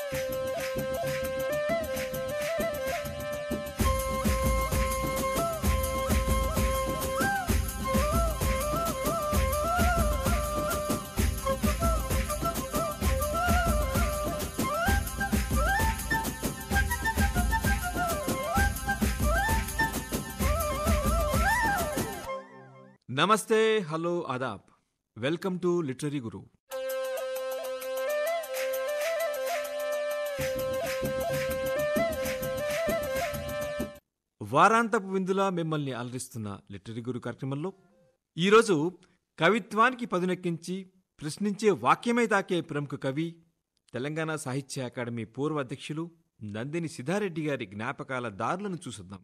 నమస్తే హలో ఆదాబ్ welcome to literary guru వారాంతపు విందులా మిమ్మల్ని అలరిస్తున్న లిటరీ గురు కార్యక్రమంలో ఈరోజు కవిత్వానికి పదునెక్కించి ప్రశ్నించే వాక్యమే తాకే ప్రముఖ కవి తెలంగాణ సాహిత్య అకాడమీ పూర్వ అధ్యక్షులు నందిని సిద్ధారెడ్డి గారి జ్ఞాపకాల దారులను చూసుద్దాం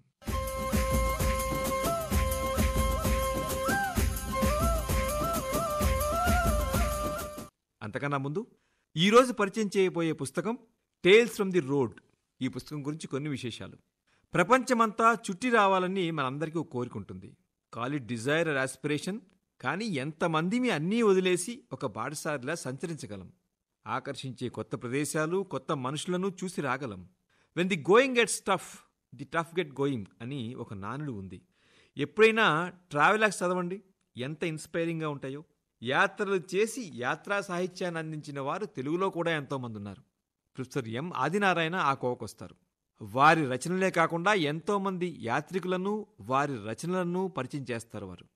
అంతకన్నా ముందు ఈరోజు పరిచయం చేయబోయే పుస్తకం టేల్స్ ఫ్రమ్ ది రోడ్ ఈ పుస్తకం గురించి కొన్ని విశేషాలు ప్రపంచమంతా చుట్టి రావాలని మనందరికీ ఒక కోరిక ఉంటుంది call it desire or aspiration కానీ ఎంతమందిని అన్నీ వదిలేసి ఒక బాటసారిలా సంచరించగలం ఆకర్షించే కొత్త ప్రదేశాలు కొత్త మనుషులను చూసి రాగలం when the going gets tough the tough get going అని ఒక నానుడు ఉంది ఎప్పుడైనా ట్రావెలాక్స్ చదవండి ఎంత ఇన్స్పైరింగ్గా ఉంటాయో యాత్రలు చేసి యాత్రా సాహిత్యాన్ని అందించిన వారు తెలుగులో కూడా ఎంతోమంది ఉన్నారు ప్రొఫెసర్ ఎం ఆదినారాయణ ఆ కోవకొస్తారు వారి రచనలే కాకుండా ఎంతోమంది యాత్రికులను వారి రచనలను పరిచయం చేస్తారు వారు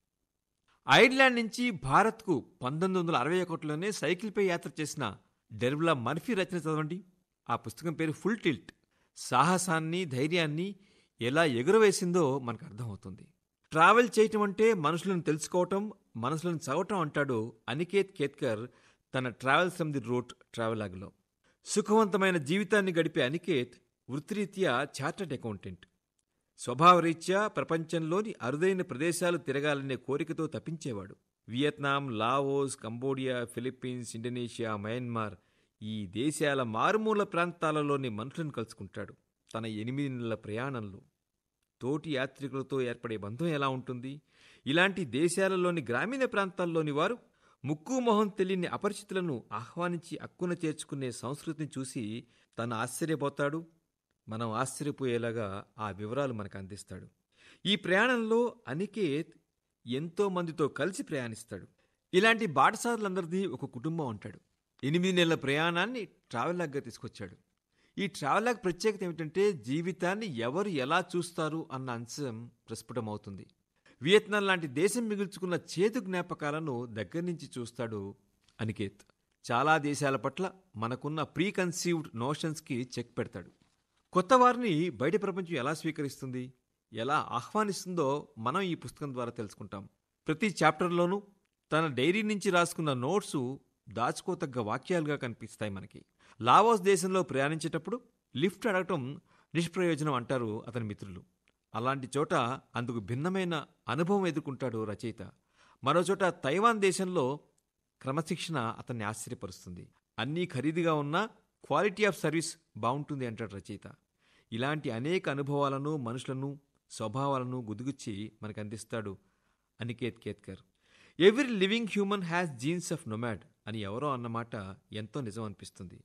ఐర్లాండ్ నుంచి భారత్కు పంతొమ్మిది వందల అరవై ఒకటిలోనే సైకిల్పై యాత్ర చేసిన డెర్బ్లా మర్ఫీ రచన చదవండి ఆ పుస్తకం పేరు ఫుల్ టిల్ట్ సాహసాన్ని ధైర్యాన్ని ఎలా ఎగురవేసిందో మనకు అర్థమవుతుంది ట్రావెల్ చేయటం అంటే మనుషులను తెలుసుకోవటం మనసులను చదవటం అంటాడు అనికేత్ కేత్కర్ తన ట్రావెల్స్ ఫ్రమ్ ది రూట్ ట్రావెలాగ్లో సుఖవంతమైన జీవితాన్ని గడిపే అనికేత్ వృత్తిరీత్యా చార్టర్డ్ అకౌంటెంట్ స్వభావరీత్యా ప్రపంచంలోని అరుదైన ప్రదేశాలు తిరగాలనే కోరికతో తప్పించేవాడు Vietnam Laos Cambodia Philippines Indonesia Myanmar ఈ దేశాల మారుమూల ప్రాంతాలలోని మనుషులను కలుసుకుంటాడు తన ఎనిమిది నెలల ప్రయాణంలో తోటి యాత్రికులతో ఏర్పడే బంధం ఎలా ఉంటుంది ఇలాంటి దేశాలలోని గ్రామీణ ప్రాంతాల్లోని వారు ముక్కు మొహం తెలియని అపరిచితులను ఆహ్వానించి అక్కున చేర్చుకునే సంస్కృతిని చూసి తను ఆశ్చర్యపోతాడు మనం ఆశ్చర్యపోయేలాగా ఆ వివరాలు మనకు అందిస్తాడు ఈ ప్రయాణంలో అనికేత్ ఎంతో మందితో కలిసి ప్రయాణిస్తాడు ఇలాంటి బాటసారులందరిది ఒక కుటుంబం ఉంటాడు ఎనిమిది నెలల ప్రయాణాన్ని ట్రావెలాగ్గా తీసుకొచ్చాడు ఈ ట్రావెలాగ్ ప్రత్యేకత ఏమిటంటే జీవితాన్ని ఎవరు ఎలా చూస్తారు అన్న అంశం ప్రస్ఫుటమవుతుంది వియత్నాం లాంటి దేశం మిగుల్చుకున్న చేతు జ్ఞాపకాలను దగ్గర నుంచి చూస్తాడు అనికేత్ చాలా దేశాల పట్ల మనకున్న ప్రీ కన్సీవ్డ్ నోషన్స్కి చెక్ పెడతాడు కొత్త వారిని బయట ప్రపంచం ఎలా స్వీకరిస్తుంది ఎలా ఆహ్వానిస్తుందో మనం ఈ పుస్తకం ద్వారా తెలుసుకుంటాం ప్రతి చాప్టర్లోనూ తన డైరీ నుంచి రాసుకున్న నోట్సు దాచుకోతగ్గ వాక్యాలుగా కనిపిస్తాయి మనకి లావోస్ దేశంలో ప్రయాణించేటప్పుడు లిఫ్ట్ అడగటం నిష్ప్రయోజనం అంటారు అతని మిత్రులు అలాంటి చోట అందుకు భిన్నమైన అనుభవం ఎదుర్కొంటాడు రచయిత మరో చోట తైవాన్ దేశంలో క్రమశిక్షణ అతన్ని ఆశ్చర్యపరుస్తుంది అన్నీ ఖరీదుగా ఉన్నా క్వాలిటీ ఆఫ్ సర్వీస్ బాగుంటుంది అంటాడు రచయిత ఇలాంటి అనేక అనుభవాలను మనుషులను స్వభావాలను గుదిగుచ్చి మనకు అందిస్తాడు Aniket Ketkar every living human has genes of nomad అని ఎవరో అన్నమాట ఎంతో నిజం అనిపిస్తుంది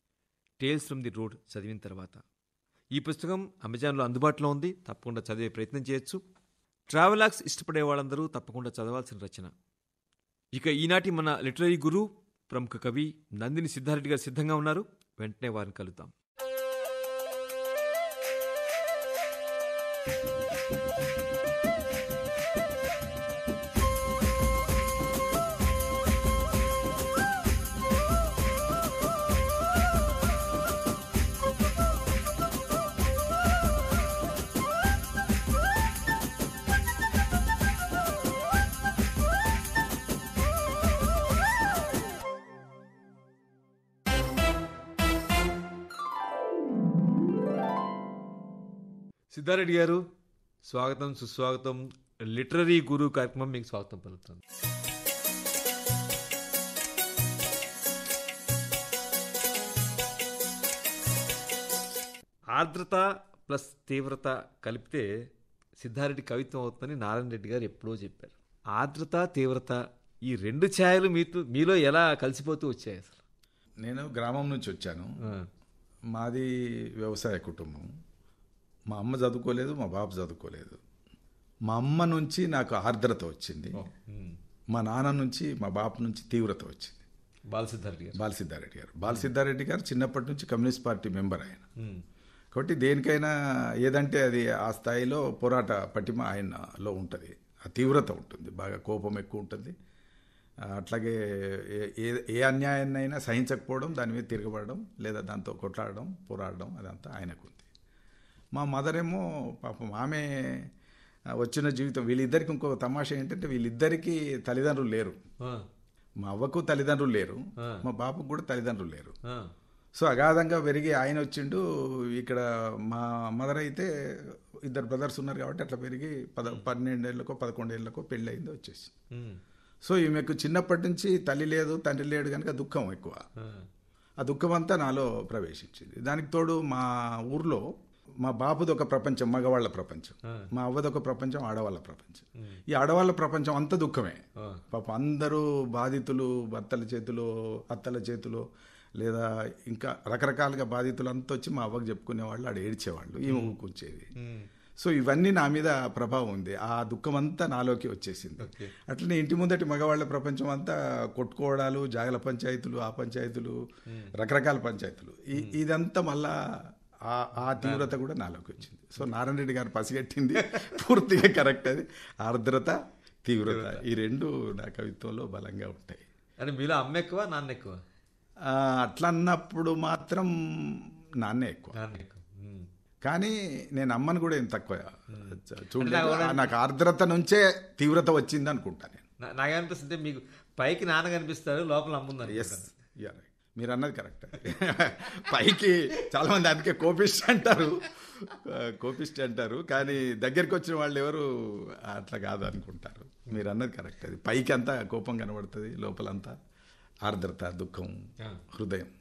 టేల్స్ ఫ్రమ్ ది రోడ్ చదివిన తర్వాత ఈ పుస్తకం అమెజాన్లో అందుబాటులో ఉంది తప్పకుండా చదివే ప్రయత్నం చేయొచ్చు ట్రావెలాక్స్ ఇష్టపడే వాళ్ళందరూ తప్పకుండా చదవాల్సిన రచన ఇక ఈనాటి మన లిటరీ గురు ప్రముఖ కవి నందిని సిద్ధారెడ్డి గారు సిద్ధంగా ఉన్నారు వెంటనే వారిని కలుద్దాం సిద్ధారెడ్డి గారు స్వాగతం సుస్వాగతం లిటరరీ గురు కార్యక్రమం మీకు స్వాగతం పలుకుతుంది ఆర్ద్రత ప్లస్ తీవ్రత కలిపితే సిద్ధారెడ్డి కవిత్వం అవుతుందని నారాయణ రెడ్డి గారు ఎప్పుడో చెప్పారు ఆర్ద్రత తీవ్రత ఈ రెండు ఛాయలు మీతో మీలో ఎలా కలిసిపోతూ వచ్చాయి అసలు నేను గ్రామం నుంచి వచ్చాను ఆ, మాది వ్యవసాయ కుటుంబం మా అమ్మ చదువుకోలేదు మా బాబు చదువుకోలేదు మా అమ్మ నుంచి నాకు ఆర్ద్రత వచ్చింది మా నాన్న నుంచి మా బాపు నుంచి తీవ్రత వచ్చింది బాలసిద్ధారెడ్డి గారు బాలసిద్ధారెడ్డి గారు బాలసిద్ధారెడ్డి గారు చిన్నప్పటి నుంచి కమ్యూనిస్ట్ పార్టీ మెంబర్ ఆయన ఉమ్. కాబట్టి దేనికైనా ఏదంటే అది ఆ స్థాయిలో పోరాట పటిమ ఆయనలో ఉంటుంది ఆ తీవ్రత ఉంటుంది బాగా కోపం ఎక్కువ ఉంటుంది ఆ, అట్లాగే ఏ- ఏ ఏ అన్యాయాన్నైనా సహించకపోవడం దాని మీద తిరగబడడం లేదా దాంతో కొట్లాడడం పోరాడడం అదంతా ఆయనకు ఉంది మా మదర్ ఏమో పాపం ఆమె ఆ, వచ్చిన జీవితం వీళ్ళిద్దరికి ఇంకో తమాషా ఏంటంటే వీళ్ళిద్దరికీ తల్లిదండ్రులు లేరు ఆ, మా అవ్వకు తల్లిదండ్రులు లేరు ఆ. మా బాబుకు కూడా తల్లిదండ్రులు లేరు ఆ, సో అగాధంగా పెరిగి ఆయన వచ్చిండు ఇక్కడ మా మదర్ అయితే ఇద్దరు బ్రదర్స్ ఉన్నారు కాబట్టి అట్లా పెరిగి పద పన్నెండేళ్ళకో పదకొండేళ్ళకో పెళ్ళి అయింది వచ్చేసి ఉమ్, సో ఈమెకు చిన్నప్పటి నుంచి తల్లి లేదు తండ్రి లేడు కనుక దుఃఖం ఎక్కువ ఆ, ఆ దుఃఖం అంతా నాలో ప్రవేశించింది దానికి తోడు మా ఊర్లో మా బాబుది ఒక ప్రపంచం మగవాళ్ళ ప్రపంచం మా అవ్వది ఒక ప్రపంచం ఆడవాళ్ళ ప్రపంచం ఈ ఆడవాళ్ళ ప్రపంచం అంతా దుఃఖమే ఆ. పాప అందరూ బాధితులు భర్తల చేతిలో అత్తల చేతిలో లేదా ఇంకా రకరకాలుగా బాధితులు అంతా వచ్చి మా అవ్వకు చెప్పుకునేవాళ్ళు ఆడ ఏడ్చేవాళ్ళు ఈమె ఊకుంచేది ఉమ్, సో ఇవన్నీ నా మీద ప్రభావం ఉంది ఆ దుఃఖం అంతా నాలోకి వచ్చేసింది ఓకే. అట్లనే ఇంటి ముందటి మగవాళ్ళ ప్రపంచం అంతా కొట్టుకోవడాలు జాగల పంచాయతీలు ఆ పంచాయతీలు రకరకాల పంచాయతీలు ఈ- ఇదంతా మళ్ళా ఆ ఆ తీవ్రత కూడా నాలోకి వచ్చింది సో నారాయణ రెడ్డి గారు పసిగట్టింది పూర్తిగా కరెక్ట్ అది ఆర్ద్రత తీవ్రత ఈ రెండు నా కవిత్వంలో బలంగా ఉంటాయి అంటే మీలో అమ్మ ఎక్కువ నాన్న ఎక్కువ ఆ, అట్లా అన్నప్పుడు మాత్రం నాన్నే ఎక్కువ నాన్న ఎక్కువ ఉమ్. కానీ నేను అమ్మను కూడా ఏం తక్కువ చూడలేదు నాకు ఆర్ద్రత నుంచే తీవ్రత వచ్చింది అనుకుంటా నేను నా- నాకేమనిపిస్తుంది మీకు పైకి నాన్న కనిపిస్తారు లోపల అమ్ముందని ఎస్ మీరు అన్నది కరెక్ట్ పైకి చాలా మంది అందుకే కోపిస్ట్ అంటారు కోపిస్ట్ అంటారు కానీ దగ్గరికి వచ్చిన వాళ్ళు ఎవరు అట్లా కాదు అనుకుంటారు మీరు అన్నది కరెక్ట్ అది పైకి అంతా కోపం కనబడుతుంది లోపలంతా ఆర్ద్రత దుఃఖం ఆ. హృదయం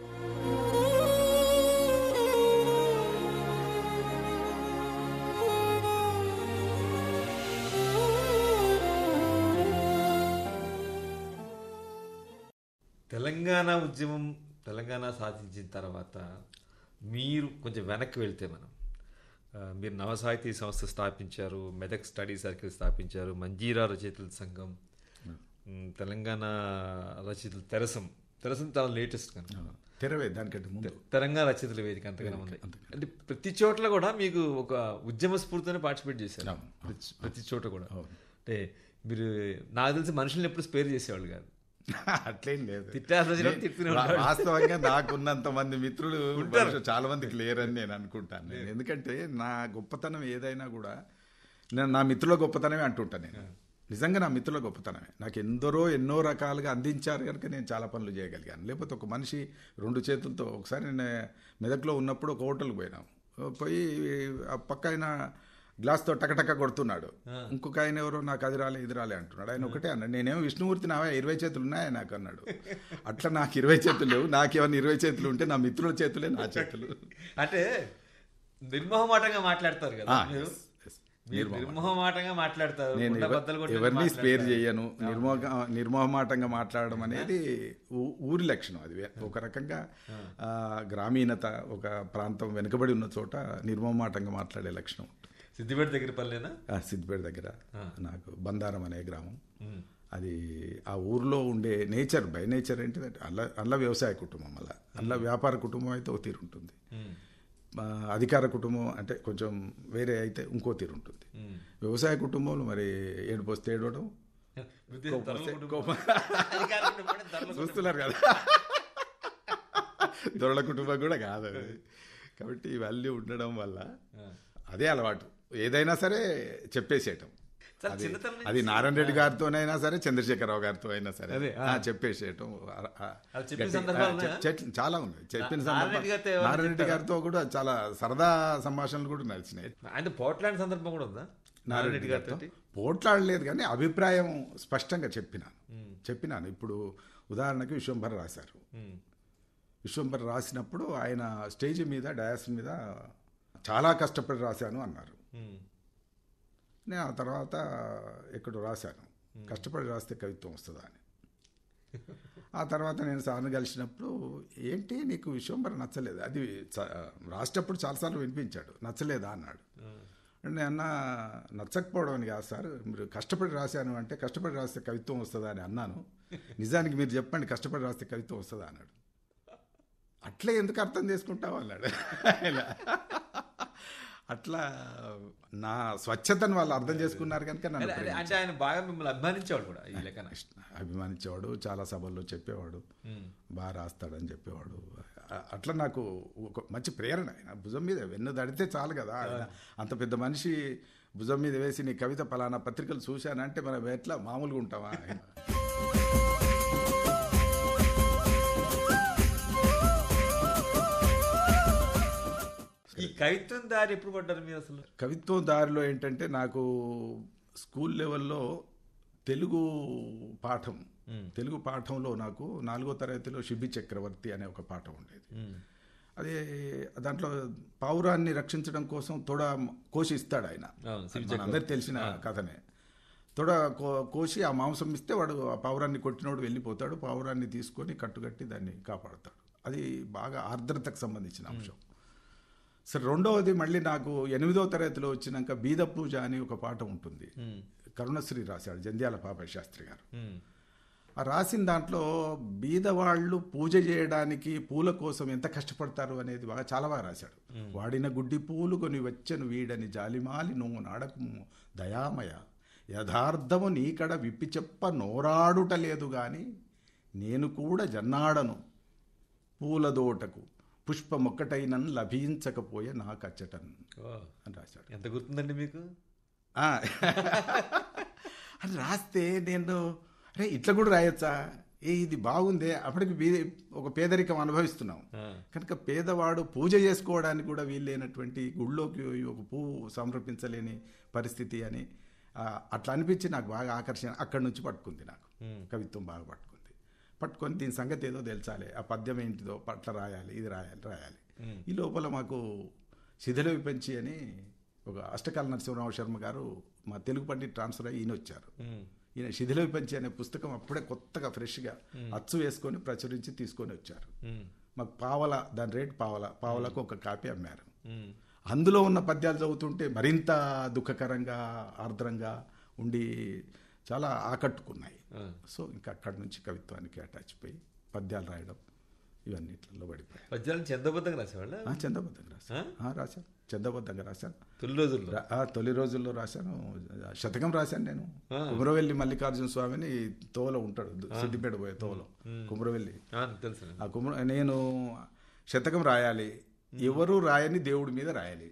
తెలంగాణ ఉద్యమం తెలంగాణ సాధించిన తర్వాత మీరు కొంచెం వెనక్కి వెళ్తే మనం ఆ, మీరు నవసాహితీ సంస్థ స్థాపించారు మెదక్ స్టడీ సర్కిల్ స్థాపించారు మంజీరా రచయితల సంఘం ఉమ్, తెలంగాణ రచయితల తెరసం తెరసం చాలా లేటెస్ట్ కనుక తెరవే దానికంటే ముందు తెలంగాణ రచయితల వేదిక అంతగానే ఉంది అంటే ప్రతి చోట్ల కూడా మీకు ఒక ఉద్యమ స్ఫూర్తితోనే పార్టిసిపేట్ చేశారు అవును. ప్రతి- ప్రతి చోట కూడా అంటే మీరు నాకు తెలిసి మనుషుల్ని ఎప్పుడు స్పేర్ చేసేవాళ్ళు కాదు అట్లేం లేదు తిట్టాల్సి వచ్చినప్పుడు తిట్టుకునే వా- ఉంటాడు. వాస్తవంగా నాకున్నంత మంది మిత్రులు బహుశా చాలా మందికి లేరని నేను అనుకుంటాను నేను ఎందుకంటే నా గొప్పతనం ఏదైనా కూడా నేను నా మిత్రుల గొప్పతనమే అంటుంటాను నేను నిజంగా నా మిత్రుల గొప్పతనమే నాకు ఎందరో ఎన్నో రకాలుగా అందించారు కనుక నేను చాలా పనులు చేయగలిగాను లేకపోతే ఒక మనిషి రెండు చేతులతో ఒకసారి నేను మెదక్లో ఉన్నప్పుడు ఒక హోటల్కి పోయినాం పోయి ఆ పక్క ఆయన గ్లాస్తో టకటక కొడుతున్నాడు ఇంకొక ఆయన ఎవరో నాకు అది రాలే ఇది రాలే అంటున్నాడు ఆయన ఒకటే అన్నాడు నేనేమో విష్ణుమూర్తి నావా ఇరవై చేతులు ఉన్నాయా నాకు అన్నాడు అట్లా నాకు ఇరవై చేతులు లేవు నాకేమన్నా ఇరవై చేతులు ఉంటే నా మిత్రుల చేతులే నా చేతులు అంటే నిర్మోహమాటంగా మాట్లాడతారు కదా ఆ, మీరు yes, yes. మీరు నిర్మోహమాటంగా మాట్లాడతారు నేను గుండె ఎవ- బద్దలు కొట్టి ఎవరిని మాట్లాడతారు. స్పేర్ చేయను నిర్మోహ నిర్మోహమాటంగా మాట్లాడడం అనేది ఊ- ఊరి లక్షణం అది వే- ఒక రకంగా ఆ, గ్రామీణత ఒక ప్రాంతం వెనుకబడి ఉన్న చోట నిర్మోహమాటంగా మాట్లాడే లక్షణం ఉంటుంది సిద్దిపేట దగ్గర పల్లెనా ఆ, సిద్దిపేట దగ్గర నాకు బందారం అనే గ్రామం అది ఆ ఊర్లో ఉండే నేచర్ బై నేచర్ ఏంటిదంటే అల్ల అల్ల వ్యవసాయ కుటుంబం అలా అల్ల వ్యాపార కుటుంబం అయితే ఓ తీరు ఉంటుంది ఆ, అధికార కుటుంబం అంటే కొంచెం వేరే అయితే ఇంకో తీరు ఉంటుంది వ్యవసాయ కుటుంబంలో మరి ఏడుపు వస్తే ఏడవడం ఉద్దేశం ధరల కుటుంబం. కోపం అధికార కుటుంబం అంటే ధరల కుటుంబం. చూస్తున్నారు కదా దొరల కుటుంబం కూడా కాదు అది కాబట్టి ఇవన్నీ ఉండడం వల్ల అదే అలవాటు ఏదైనా సరే చెప్పేసేయటం చాలా అది- చిన్నతనం నుంచి అది నారాయణ రెడ్డి గారితోనైనా సరే చంద్రశేఖరరావు గారితో అయినా సరే అదే, ఆ, చెప్పేసేయటం ఆ, ఆ, అది చెప్పిన గట్టి- సందర్భాలు ఆ, ఉన్నాయా? చె- చె- చాలా ఉన్నాయి చెప్పిన నా- నారాయణ రెడ్డి గారితో ఏమన్నా నారాయణ రెడ్డి గారితో కూడా చాలా సరదా సంభాషణలు కూడా నడిచినాయి ఆయన పోట్లాంటి సందర్భం కూడా ఉందా నారాయణ రెడ్డి గారితో పోట్లాడలేదు కానీ అభిప్రాయం స్పష్టంగా చెప్పినాను చెప్పినాను ఇప్పుడు ఉదాహరణకి విశ్వంభర రాశారు విశ్వంభర రాసినప్పుడు ఆయన స్టేజ్ మీద డయాస్ మీద చాలా కష్టపడి రాశాను అన్నారు నేను ఆ తర్వాత ఎక్కడో రాశాను కష్టపడి రాస్తే కవిత్వం వస్తుందా అని ఆ తర్వాత నేను సార్ని కలిసినప్పుడు ఏంటి నీకు విశ్వంబర నచ్చలేదు అది చ- రాసేటప్పుడు చాలాసార్లు వినిపించాడు నచ్చలేదా అన్నాడు అంటే నేను అన్న నచ్చకపోవడం అని కాదు సార్ మీరు కష్టపడి రాశాను అంటే కష్టపడి రాస్తే కవిత్వం వస్తుందా అని అన్నాను నిజానికి మీరు చెప్పండి కష్టపడి రాస్తే కవిత్వం వస్తుందా అన్నాడు అట్లా ఎందుకు అర్థం చేసుకుంటావు అన్నాడు ఆయన. అట్లా నా స్వచ్ఛతను వాళ్ళు అర్థం చేసుకున్నారు కనుక నన్ను అదే- అంటే ఆయన బాగా మిమ్మల్ని అభిమానించేవాడు కూడా ఈ లెక్కన అభిమానించేవాడు చాలా సభల్లో చెప్పేవాడు బాగా రాస్తాడని చెప్పేవాడు అ- అట్లా నాకు ఒక మంచి ప్రేరణ ఆయన భుజం మీద వెన్ను దడితే చాలు కదా ఆయన అంత పెద్ద మనిషి భుజం మీద వేసి నీ కవిత పలానా పత్రికలు చూశానంటే మనం ఎట్లా మామూలుగా ఉంటామా ఆయన ఈ కవిత్వం దారి ఎప్పుడు పడ్డారు మీరు అసలు కవిత్వం దారిలో ఏంటంటే నాకు స్కూల్ లెవెల్లో తెలుగు పాఠం తెలుగు పాఠంలో నాకు నాలుగో తరగతిలో శిబి చక్రవర్తి అనే ఒక పాఠం ఉండేది అదే దాంట్లో పావురాన్ని రక్షించడం కోసం తొడ కోసి ఇస్తాడు ఆయన అవును, శిబి మనందరికి తెలిసిన కథనే తొడ కో- కోసి ఆ మాంసం ఇస్తే వాడు ఆ పావురాన్ని కొట్టినోడు వెళ్ళిపోతాడు పావురాన్ని తీసుకొని కట్టుకట్టి దాన్ని కాపాడుతాడు అది బాగా ఆర్ద్రతకు సంబంధించిన అంశం సరే రెండవది మళ్ళీ నాకు ఎనిమిదో తరగతిలో వచ్చినాక బీద పూజ అని ఒక పాట ఉంటుంది కరుణశ్రీ రాశాడు జంధ్యాల పాపయ్య శాస్త్రి గారు ఆ రాసిన దాంట్లో బీదవాళ్ళు పూజ చేయడానికి పూల కోసం ఎంత కష్టపడతారు అనేది బాగా చాలా బాగా రాశాడు వాడిన గుడ్డి పూలు కొని వచ్చను వీడని జాలిమాలి నువ్వు నాడకు దయామయ యథార్థము నీకడ విప్పి చెప్ప నోరాడుట లేదు గాని నేను కూడా జన్నాడను పూలదోటకు పుష్పమొక్కటైనన్ లభించకపోయే నాకచ్చటన్ ఓ, అని రాశాడు ఎంత గుర్తుందండి మీకు ఆ. అది రాస్తే నేను అరే ఇట్లా కూడా రాయొచ్చా ఏ ఇది బాగుందే అప్పటికి బీ- ఒక పేదరికం అనుభవిస్తున్నాం ఆ. కనుక పేదవాడు పూజ చేసుకోవడానికి కూడా వీల్లేనటువంటి గుళ్ళోకి పోయి ఒక పువ్వు సమర్పించలేని పరిస్థితి అని ఆ, అట్లా అనిపించి నాకు బాగా ఆకర్షణ అక్కడి నుంచి పట్టుకుంది నాకు కవిత్వం బాగా పట్టుకుంది పట్టుకొని దీని సంగతి ఏదో తెలుసాలి ఆ పద్యం ఏంటిదో పట్ల రాయాలి ఇది రాయాలి రాయాలి ఈ లోపల మాకు శిథిల విపంచి అని ఒక అష్టకాల నరసింహరావు శర్మ గారు మా తెలుగు పండిట్ ట్రాన్స్ఫర్ అయ్యి ఈయన వచ్చారు ఈయన శిథిల విపంచి అనే పుస్తకం అప్పుడే కొత్తగా ఫ్రెష్గా అచ్చు వేసుకొని ప్రచురించి తీసుకొని వచ్చారు మాకు పావల దాని రేట్ పావల పావలకు ఒక కాపీ అమ్మారు అందులో ఉన్న పద్యాలు చదువుతుంటే మరింత దుఃఖకరంగా ఆర్ద్రంగా ఉండి చాలా ఆకట్టుకున్నాయి సో ఇంకా అక్కడి నుంచి కవిత్వానికి అటాచ్ పోయి పద్యాలు రాయడం ఇవన్నిట్లలో పడిపోయాయి పద్యాలను చందబద్ధంగా రాసేవాళ్ళ ఆ, చందబద్ధంగా రాశాను ఆ, రాశాను చందబద్ధంగా రాశాను తొలి రోజుల్లో రా- ఆ, తొలి రోజుల్లో రాశాను శతకం రాశాను నేను కుమరవెల్లి మల్లికార్జున స్వామిని తోవలో ఉంటాడు సిద్దిపేట పోయే తోవలో కుమరవెల్లి ఆ, తెలుసు ఆ కుమర నేను శతకం రాయాలి ఎవరు రాయని దేవుడి మీద రాయాలి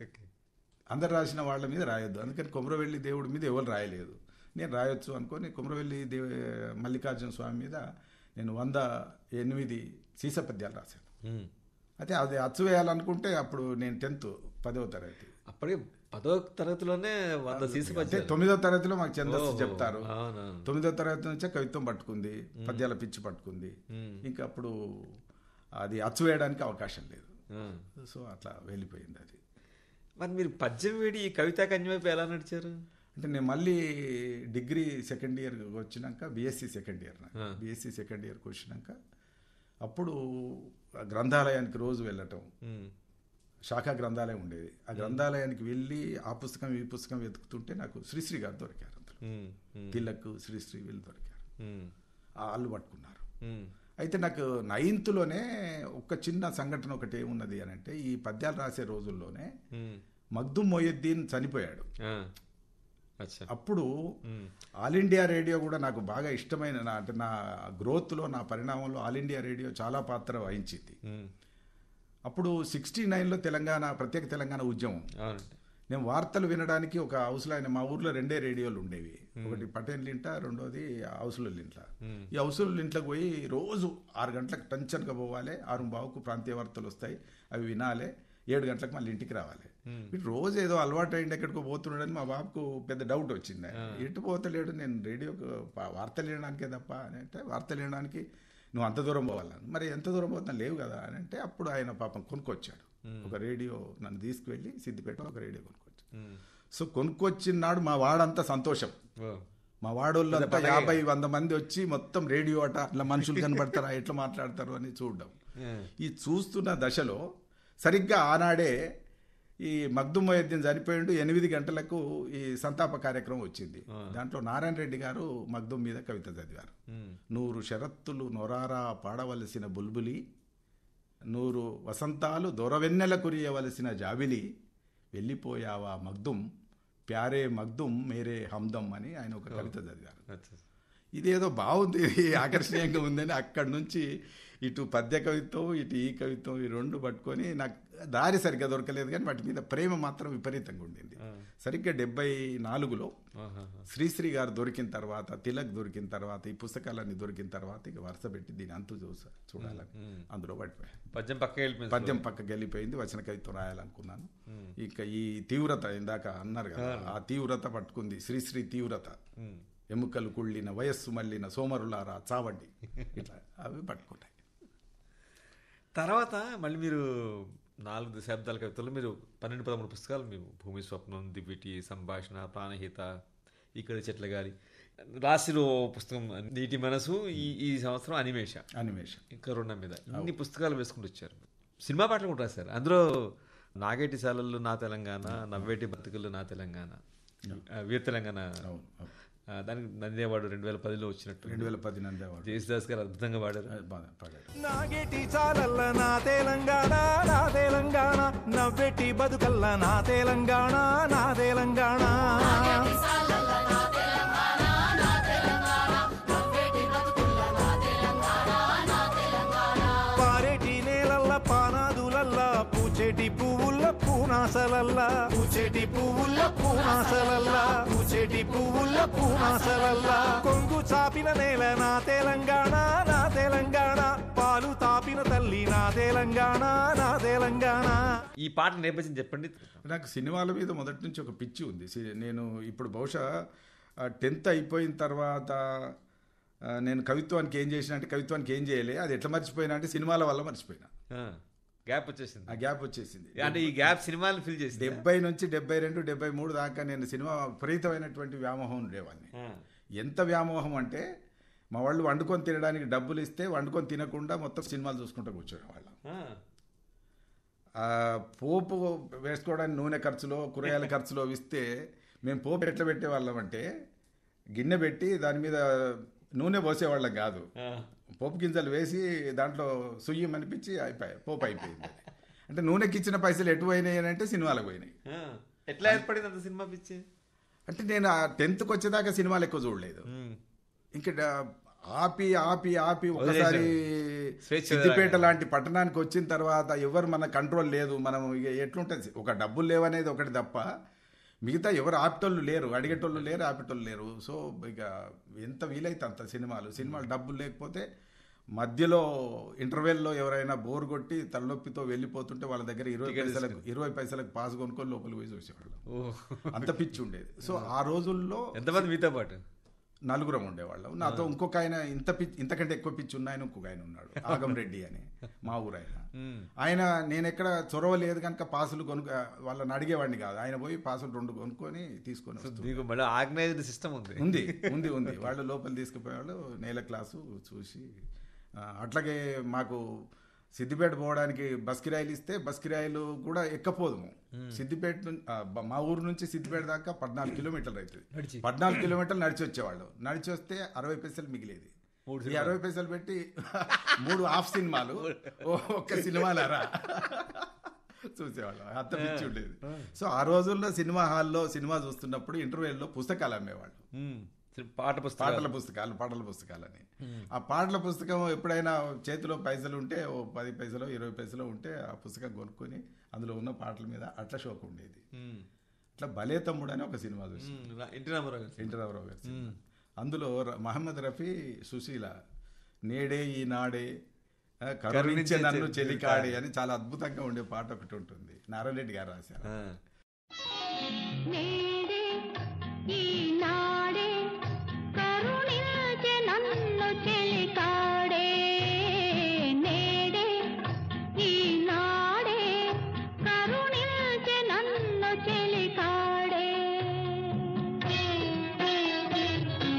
అందరు రాసిన వాళ్ళ మీద రాయొద్దు అందుకని కుమరవెల్లి దేవుడి మీద ఎవరు రాయలేదు నేను రాయొచ్చు అనుకొని కుమరవెల్లి దేవ మల్లికార్జున స్వామి మీద నేను వంద ఎనిమిది సీస పద్యాలు రాశాను ఉమ్. అయితే అది అచ్చు వేయాలనుకుంటే అప్పుడు నేను టెన్త్ పదవ తరగతి అప్పటికే పదో తరగతిలోనే వంద సీసీ అంటే పద్యాలు తొమ్మిదో తరగతిలో మాకు ఛందస్సు ఓహో, చెప్తారు అవునవును. తొమ్మిదో తరగతి నుంచే కవిత్వం పట్టుకుంది పద్యాల పిచ్చి పట్టుకుంది ఇంకా అప్పుడు అది అచ్చు వేయడానికి అవకాశం లేదు ఆ. సో అట్లా వెళ్ళిపోయింది అది మరి మీరు పద్యం వేడి ఈ కవితా కన్య వైపు ఎలా నడిచారు అంటే నేను మళ్ళీ డిగ్రీ సెకండ్ ఇయర్ వచ్చినాక బీఎస్సీ సెకండ్ ఇయర్ నాకు బీఎస్సీ సెకండ్ ఇయర్కి వచ్చినాక అప్పుడు ఆ గ్రంథాలయానికి రోజు వెళ్ళటం ఉమ్. శాఖా గ్రంథాలయం ఉండేది ఆ గ్రంథాలయానికి వెళ్ళి ఆ పుస్తకం ఈ పుస్తకం వెతుకుతుంటే నాకు శ్రీశ్రీ గారు దొరికారు అందులో ఉమ్. ఉమ్. తిలక్ శ్రీశ్రీ వీళ్ళు దొరికారు ఉమ్. ఆ వాళ్ళు పట్టుకున్నారు ఉమ్. అయితే నాకు నైన్త్లోనే ఒక చిన్న సంఘటన ఒకటి ఏమున్నది అని అంటే ఈ పద్యాలు రాసే రోజుల్లోనే ఉమ్. మగ్దుమ్ మొయ్యద్దీన్ చనిపోయాడు ఆ. అచ్చా అప్పుడు ఆల్ ఇండియా రేడియో కూడా నాకు బాగా ఇష్టమైన నా అంటే నా గ్రోత్లో నా పరిణామంలో ఆల్ ఇండియా రేడియో చాలా పాత్ర వహించింది ఉమ్. అప్పుడు సిక్స్టీ నైన్లో తెలంగాణ ప్రత్యేక తెలంగాణ ఉద్యమం అవునండి నేను వార్తలు వినడానికి ఒక హౌస్లో ఆయన మా ఊర్లో రెండే రేడియోలు ఉండేవి ఒకటి పటేల్ ఇంట రెండోది హౌసుల ఇంట్లో ఈ హౌసుల ఇంట్లోకి పోయి రోజు ఆరు గంటలకు టెన్షన్గా పోవాలి ఆరు బావుకు ప్రాంతీయ వార్తలు వస్తాయి అవి వినాలి ఏడు గంటలకు మళ్ళీ ఇంటికి రావాలి వీడు రోజు ఏదో అలవాటు అయింది ఎక్కడికో పోతున్నాడని మా బాబుకు పెద్ద డౌట్ వచ్చింది ఎటు పోతలేడు నేను రేడియోకు ప- వార్తలు వినడానికే తప్ప అని అంటే వార్తలు వినడానికి నువ్వు అంత దూరం పోవాలని మరి ఎంత దూరం పోతున్నా లేవు కదా అని అంటే అప్పుడు ఆయన పాపం కొనుక్కొచ్చాడు ఒక రేడియో నన్ను తీసుకువెళ్ళి సిద్దిపేట ఒక రేడియో కొనుక్కొచ్చాడు ఉమ్. సో కొనుక్కొచ్చినాడు మా వాడంతా సంతోషం ఓ. మా వాడోళ్ళంతా యాభై వంద మంది వచ్చి మొత్తం రేడియో అట ఇట్లా మనుషులు కనబడతారా ఎట్లా మాట్లాడతారు అని చూడడం ఈ చూస్తున్న దశలో సరిగ్గా ఆనాడే ఈ మగ్దుమ్ వైద్యం చనిపోయిండు ఎనిమిది గంటలకు ఈ సంతాప కార్యక్రమం వచ్చింది దాంట్లో నారాయణ రెడ్డి గారు మగ్దుమ్ మీద కవిత చదివారు నూరు షరత్తులు నొరారా పాడవలసిన బుల్బులి నూరు వసంతాలు దొరవెన్నెల కురియవలసిన జాబిలి వెళ్ళిపోయావా మగ్దుమ్ ప్యారే మగ్దుమ్ మేరే హమ్దమ్ అని ఆయన ఒక కవిత చదివారు ఇదేదో బాగుంది ఇది ఆకర్షణీయంగా ఉందని అక్కడి నుంచి ఇటు పద్య కవిత్వం ఇటు ఈ కవిత్వం ఈ రెండు పట్టుకొని నాకు దారి సరిగ్గా దొరకలేదు కానీ వాటి మీద ప్రేమ మాత్రం విపరీతంగా ఉండింది సరిగ్గా డెబ్బై నాలుగులో శ్రీశ్రీ గారు దొరికిన తర్వాత తిలక్ దొరికిన తర్వాత ఈ పుస్తకాలన్నీ దొరికిన తర్వాత ఇక వరుస పెట్టి దీని అంతు చూసా చూడాలని అందులో పడిపోయాను పద్యం పక్క వెళ్ళిపోయింది పద్యం పక్కకి వెళ్ళిపోయింది వచన కవిత్వం రాయాలనుకున్నాను ఇక ఈ తీవ్రత ఇందాక అన్నారు కదా ఆ తీవ్రత పట్టుకుంది శ్రీశ్రీ తీవ్రత ఎముకలు కుళ్ళిన వయస్సు మళ్ళిన సోమరులారా చావండి ఇట్లా అవి పట్టుకుంటాయి తర్వాత మళ్ళీ మీరు నాలుగు దశాబ్దాల కవితలు మీరు పన్నెండు పదమూడు పుస్తకాలు మీరు భూమి స్వప్నం దివ్యటి సంభాషణ ప్రాణహిత ఇక్కడ చెట్ల గాలి రాసిలో పుస్తకం నీటి మనసు ఈ ఈ సంవత్సరం అనిమేష అనిమేషన్ కరోనా మీద ఇన్ని పుస్తకాలు వేసుకుంటూ వచ్చారు సినిమా పాటలు కూడా రాశారు అందులో నాగేటి సాలల్లో నా తెలంగాణ నవ్వేటి బతుకులు నా తెలంగాణ ఆ, వీర తెలంగాణ అవును అవును. ఆ, దానికి నంది అవార్డు రెండు వేల పదిలో వచ్చినట్టు రెండు వేల పది నంది అవార్డు జయసుదాస్ గారు అద్భుతంగా పాడారు అది బాగా పాడాడు నాగేటి చాలల్ల నా తెలంగాణ నా తెలంగాణ నవ్వెట్టి బతుకల్ల నా తెలంగాణ నా తెలంగాణ పారేటి నేలల్ల పానాదులల్ల పూచేటి పువ్వుల్ల పూనాసలల్ల పూచేటి పువ్వుల్ల పూనాసలల్ల పూచేటి పువ్వుల్ల పూనాసలల్ల కొంగు చాపిన నేల నా తెలంగాణ నా తెలంగాణ పాలు తాపిన తల్లి నా తెలంగాణ నా తెలంగాణ ఈ పాట నేపథ్యం చెప్పండి నాకు సినిమాల మీద మొదటి నుంచి ఒక పిచ్చి ఉంది సి- నేను ఇప్పుడు బహుశా టెన్త్ అయిపోయిన తర్వాత ఆ, నేను కవిత్వానికి ఏం చేసిన అంటే కవిత్వానికి ఏం చేయలే అది ఎట్లా మర్చిపోయినా అంటే సినిమాల వల్ల మర్చిపోయినా గ్యాప్ వచ్చేసింది ఆ గ్యాప్ వచ్చేసింది అంటే ఈ గ్యాప్ సినిమాలు ఫిల్ చేసింది డెబ్బై నుంచి డెబ్బై రెండు డెబ్బై మూడు దాకా నేను సినిమా విపరీతమైనటువంటి వ్యామోహం ఉండేవాడిని ఎంత వ్యామోహం అంటే మా వాళ్ళు వండుకొని తినడానికి డబ్బులు ఇస్తే వండుకొని తినకుండా మొత్తం సినిమాలు చూసుకుంటూ కూర్చోేవాళ్ళం ఆ పోపు వేసుకోవడానికి నూనె ఖర్చులో కూరగాయల ఖర్చులో ఇస్తే మేము పోపు ఎట్లా పెట్టేవాళ్ళం అంటే గిన్నె పెట్టి దాని మీద నూనె పోసేవాళ్ళం కాదు పోపు గింజలు వేసి దాంట్లో సుయ్యం అనిపించి అయిపోయాయి పోపు అయిపోయింది అంటే నూనెకి ఇచ్చిన పైసలు ఎటు పోయినాయి అని అంటే సినిమాలకు పోయినాయి ఎట్లా ఏర్పడింది అంత సినిమా పిచ్చి అంటే నేను ఆ టెన్త్కి వచ్చేదాకా సినిమాలు ఎక్కువ చూడలేదు ఇంకా డ- ఆపి ఆపి ఆపి ఒకసారి స్వేచ్ఛ సిద్దిపేట లాంటి పట్టణానికి వచ్చిన తర్వాత ఎవరు మన కంట్రోల్ లేదు మనం ఇక ఎట్లుంటుంది ఒక డబ్బులు లేవనేది ఒకటి తప్ప మిగతా ఎవరు ఆపేటోళ్ళు లేరు అడిగేటోళ్ళు లేరు ఆపేటోళ్ళు లేరు సో ఇక ఎంత వీలైతే అంత సినిమాలు సినిమాలు డబ్బులు లేకపోతే మధ్యలో ఇంటర్వెల్లో ఎవరైనా బోర్ కొట్టి తలనొప్పితో వెళ్ళిపోతుంటే వాళ్ళ దగ్గర ఇరవై పైసలకు ఇరవై పైసలకు పాస్ కొనుక్కొని లోపలికి పోయి చూసేవాళ్ళం అంత పిచ్చి ఉండేది సో ఆ రోజుల్లో ఎంతమంది మీతో పాటు నలుగురం ఉండేవాళ్ళం నాతో ఇంకొక ఆయన ఇంత పిచ్చి ఇంతకంటే ఎక్కువ పిచ్చి ఉన్న ఆయన ఇంకొక ఆయన ఉన్నాడు ఆగం రెడ్డి అని మా ఊరు ఆయన ఆయన నేను ఎక్కడ చొరవ లేదు కనుక పాసులు కొనుక్క వాళ్ళని అడిగేవాడిని కాదు ఆయన పోయి పాసులు రెండు కొనుక్కొని తీసుకొని వస్తూ మీకు మళ్ళీ ఆర్గనైజ్డ్ సిస్టమ్ ఉంది ఉంది ఉంది ఉంది వాళ్ళు లోపల తీసుకుపోయేవాళ్ళు నేల క్లాసు చూసి ఆ, అట్లాగే మాకు సిద్దిపేట పోవడానికి బస్ కిరాయిలు ఇస్తే బస్ కిరాయిలు కూడా ఎక్కపోదుము సిద్దిపేట నుం- ఆ, బ- మా ఊరు నుంచి సిద్దిపేట దాకా పద్నాలుగు కిలోమీటర్లు అవుతుంది పద్నాలుగు కిలోమీటర్లు నడిచి వచ్చేవాళ్ళు నడిచి వస్తే అరవై పైసలు మిగిలేది ఈ అరవై పైసలు పెట్టి మూడు హాఫ్ సినిమాలు ఓ- ఒక్క సినిమాలారా చూసేవాళ్ళం అంత పిచ్చి ఉండేది సో ఆ రోజుల్లో సినిమా హాల్లో సినిమా చూస్తున్నప్పుడు ఇంటర్వ్యూల్లో పుస్తకాలు అమ్మేవాళ్ళు మ్మ్. పాట పుస్తకాలు పాటల పుస్తకాలు పాటల పుస్తకాలని ఆ పాటల పుస్తకం ఎప్పుడైనా చేతిలో పైసలు ఉంటే ఓ పది పైసలు ఇరవై పైసలు ఉంటే ఆ పుస్తకం కొనుక్కొని అందులో ఉన్న పాటల మీద అట్ల షోక్ ఉండేది మ్మ్. అట్లా భలే తమ్ముడు అని ఒక సినిమా చూసి మ్మ్. రా- ఎన్టీ రామారావు గారు ఎన్టీ రామారావు గారి సినిమా. అందులో ర- మహమ్మద్ రఫీ సుశీల నేడే ఈ నాడే ఆ, కరుణించే కరుణించే నన్ను చె- చెలికాడే అని చాలా అద్భుతంగా ఉండే పాట ఒకటి ఉంటుంది నారాయణ రెడ్డి గారు రాశారు ఆ. నేడే ఈనాడే కరుణించే నన్ను చెలికాడే నేడే ఈనాడే కరుణించే నన్ను చెలికాడే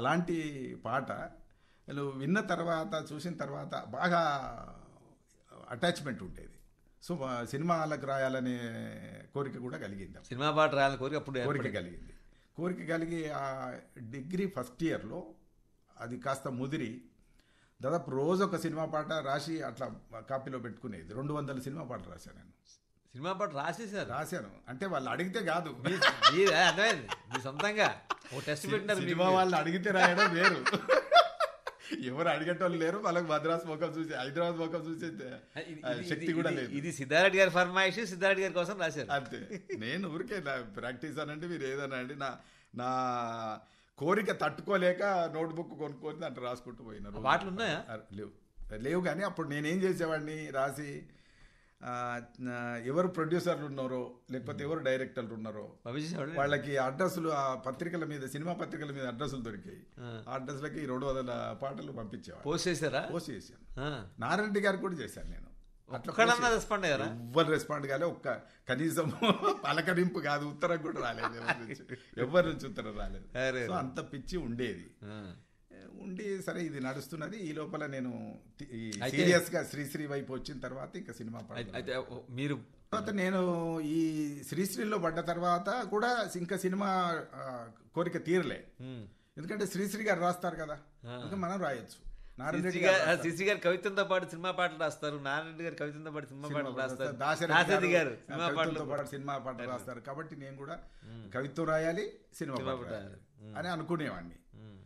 అలాంటి పాట నువ్వు విన్న తర్వాత చూసిన తర్వాత బాగా అటాచ్మెంట్ ఉండేది సో మా సినిమాలకు రాయాలనే కోరిక కూడా కలిగింది అప్పుడు. సినిమా పాట రాయాలని కోరిక అప్పుడు కోరిక ఏర్పడింది. కలిగింది కోరిక కలిగి ఆ డిగ్రీ ఫస్ట్ ఇయర్లో అది కాస్త ముదిరి దాదాపు రోజు ఒక సినిమా పాట రాసి అట్లా కాపీలో పెట్టుకునేది రెండు వందల సినిమా పాటలు రాశాను నేను సినిమా పాట రాసేసారు రాశాను అంటే వాళ్ళు అడిగితే కాదు మీ- మీ- అర్థమైంది మీ సొంతంగా ఓ టెస్ట్ పెట్టినారు మీకు. సినిమా వాళ్ళు అడిగితే రాయడం వేరు ఎవరు అడిగేటోళ్ళు లేరు వాళ్ళకి మద్రాసు ముఖం చూసి హైదరాబాద్ ముఖం చూసే ఇది- ఆ, ఇది- శక్తి ఇది- కూడా ఇది- లేదు ఇది సిద్ధార్థ్ గారి ఫర్మాయిష్ సిద్ధార్థ్ గారి కోసం రాశారు అంతే నేను ఊరికే నా ప్రాక్టీస్ అనండి మీరు ఏదన్నా అండి నా నా కోరిక తట్టుకోలేక నోట్బుక్ కొనుక్కొని దాంట్లో రాసుకుంటూ పోయినారు పాటలు ఉన్నాయా? లేవు లేవు కానీ అప్పుడు నేనేం చేసేవాడిని రాసి ఆ, నా- ఎవరు ప్రొడ్యూసర్లు ఉన్నారో లేకపోతే ఎవరు డైరెక్టర్లు ఉన్నారో పంపించేసేవాడు వాళ్ళకి అడ్రస్లు ఆ పత్రికల మీద సినిమా పత్రికల మీద అడ్రస్లు దొరికాయి ఆ అడ్రస్లకి రెండు వందల పాటలు పంపించేవాడు పోస్ట్ చేశారా పోస్ట్ చేశాను ఆ. నారాయణ గారికి కూడా చేశాను నేను అట్లా ఒక్కడన్నా పోస్ట్ రెస్పాండ్ అయ్యారా ఎవ్వరు రెస్పాండ్ కాలే ఒక్క కనీసం పలకరింపు కాదు ఉత్తరం కూడా రాలేదు ఎవరి నుంచి ఎవరి నుంచి ఉత్తరం రాలేదు అరే సో అంత పిచ్చి ఉండేది ఆ. ఉండి సరే ఇది నడుస్తున్నది ఈ లోపల నేను తి- ఈ అయితే- సీరియస్ గా శ్రీశ్రీ వైపు వచ్చిన తర్వాత ఇంకా సినిమా అయితే- పడలేదు. అయితే ఓ, మీరు తర్వాత నేను ఈ శ్రీశ్రీలో పడ్డ తర్వాత కూడా ఇంకా సినిమా ఆ, కోరిక తీరలే ఉమ్. ఎందుకంటే శ్రీశ్రీ గారు రాస్తారు కదా ఇంకా మనం రాయొచ్చు నారాయణ రెడ్డి సిసి గారు గారు రాస్తారు. సిసి గారు కవితంతో పాటు సినిమా పాటలు రాస్తారు నారాయణ గారు కవితంతో పాటు సినిమా సినిమా పాటలు పాటలు రాస్తారు రాస్తారు. దాశరథి దాశరథి గారు గారు సినిమా కవిత్వంతో పాటలు పాటు సినిమా పాటలు రాస్తారు కాబట్టి నేను కూడా కవిత్వం రాయాలి సినిమా సినిమా పాటలు పాట రాయాలి అని అనుకునేవాడిని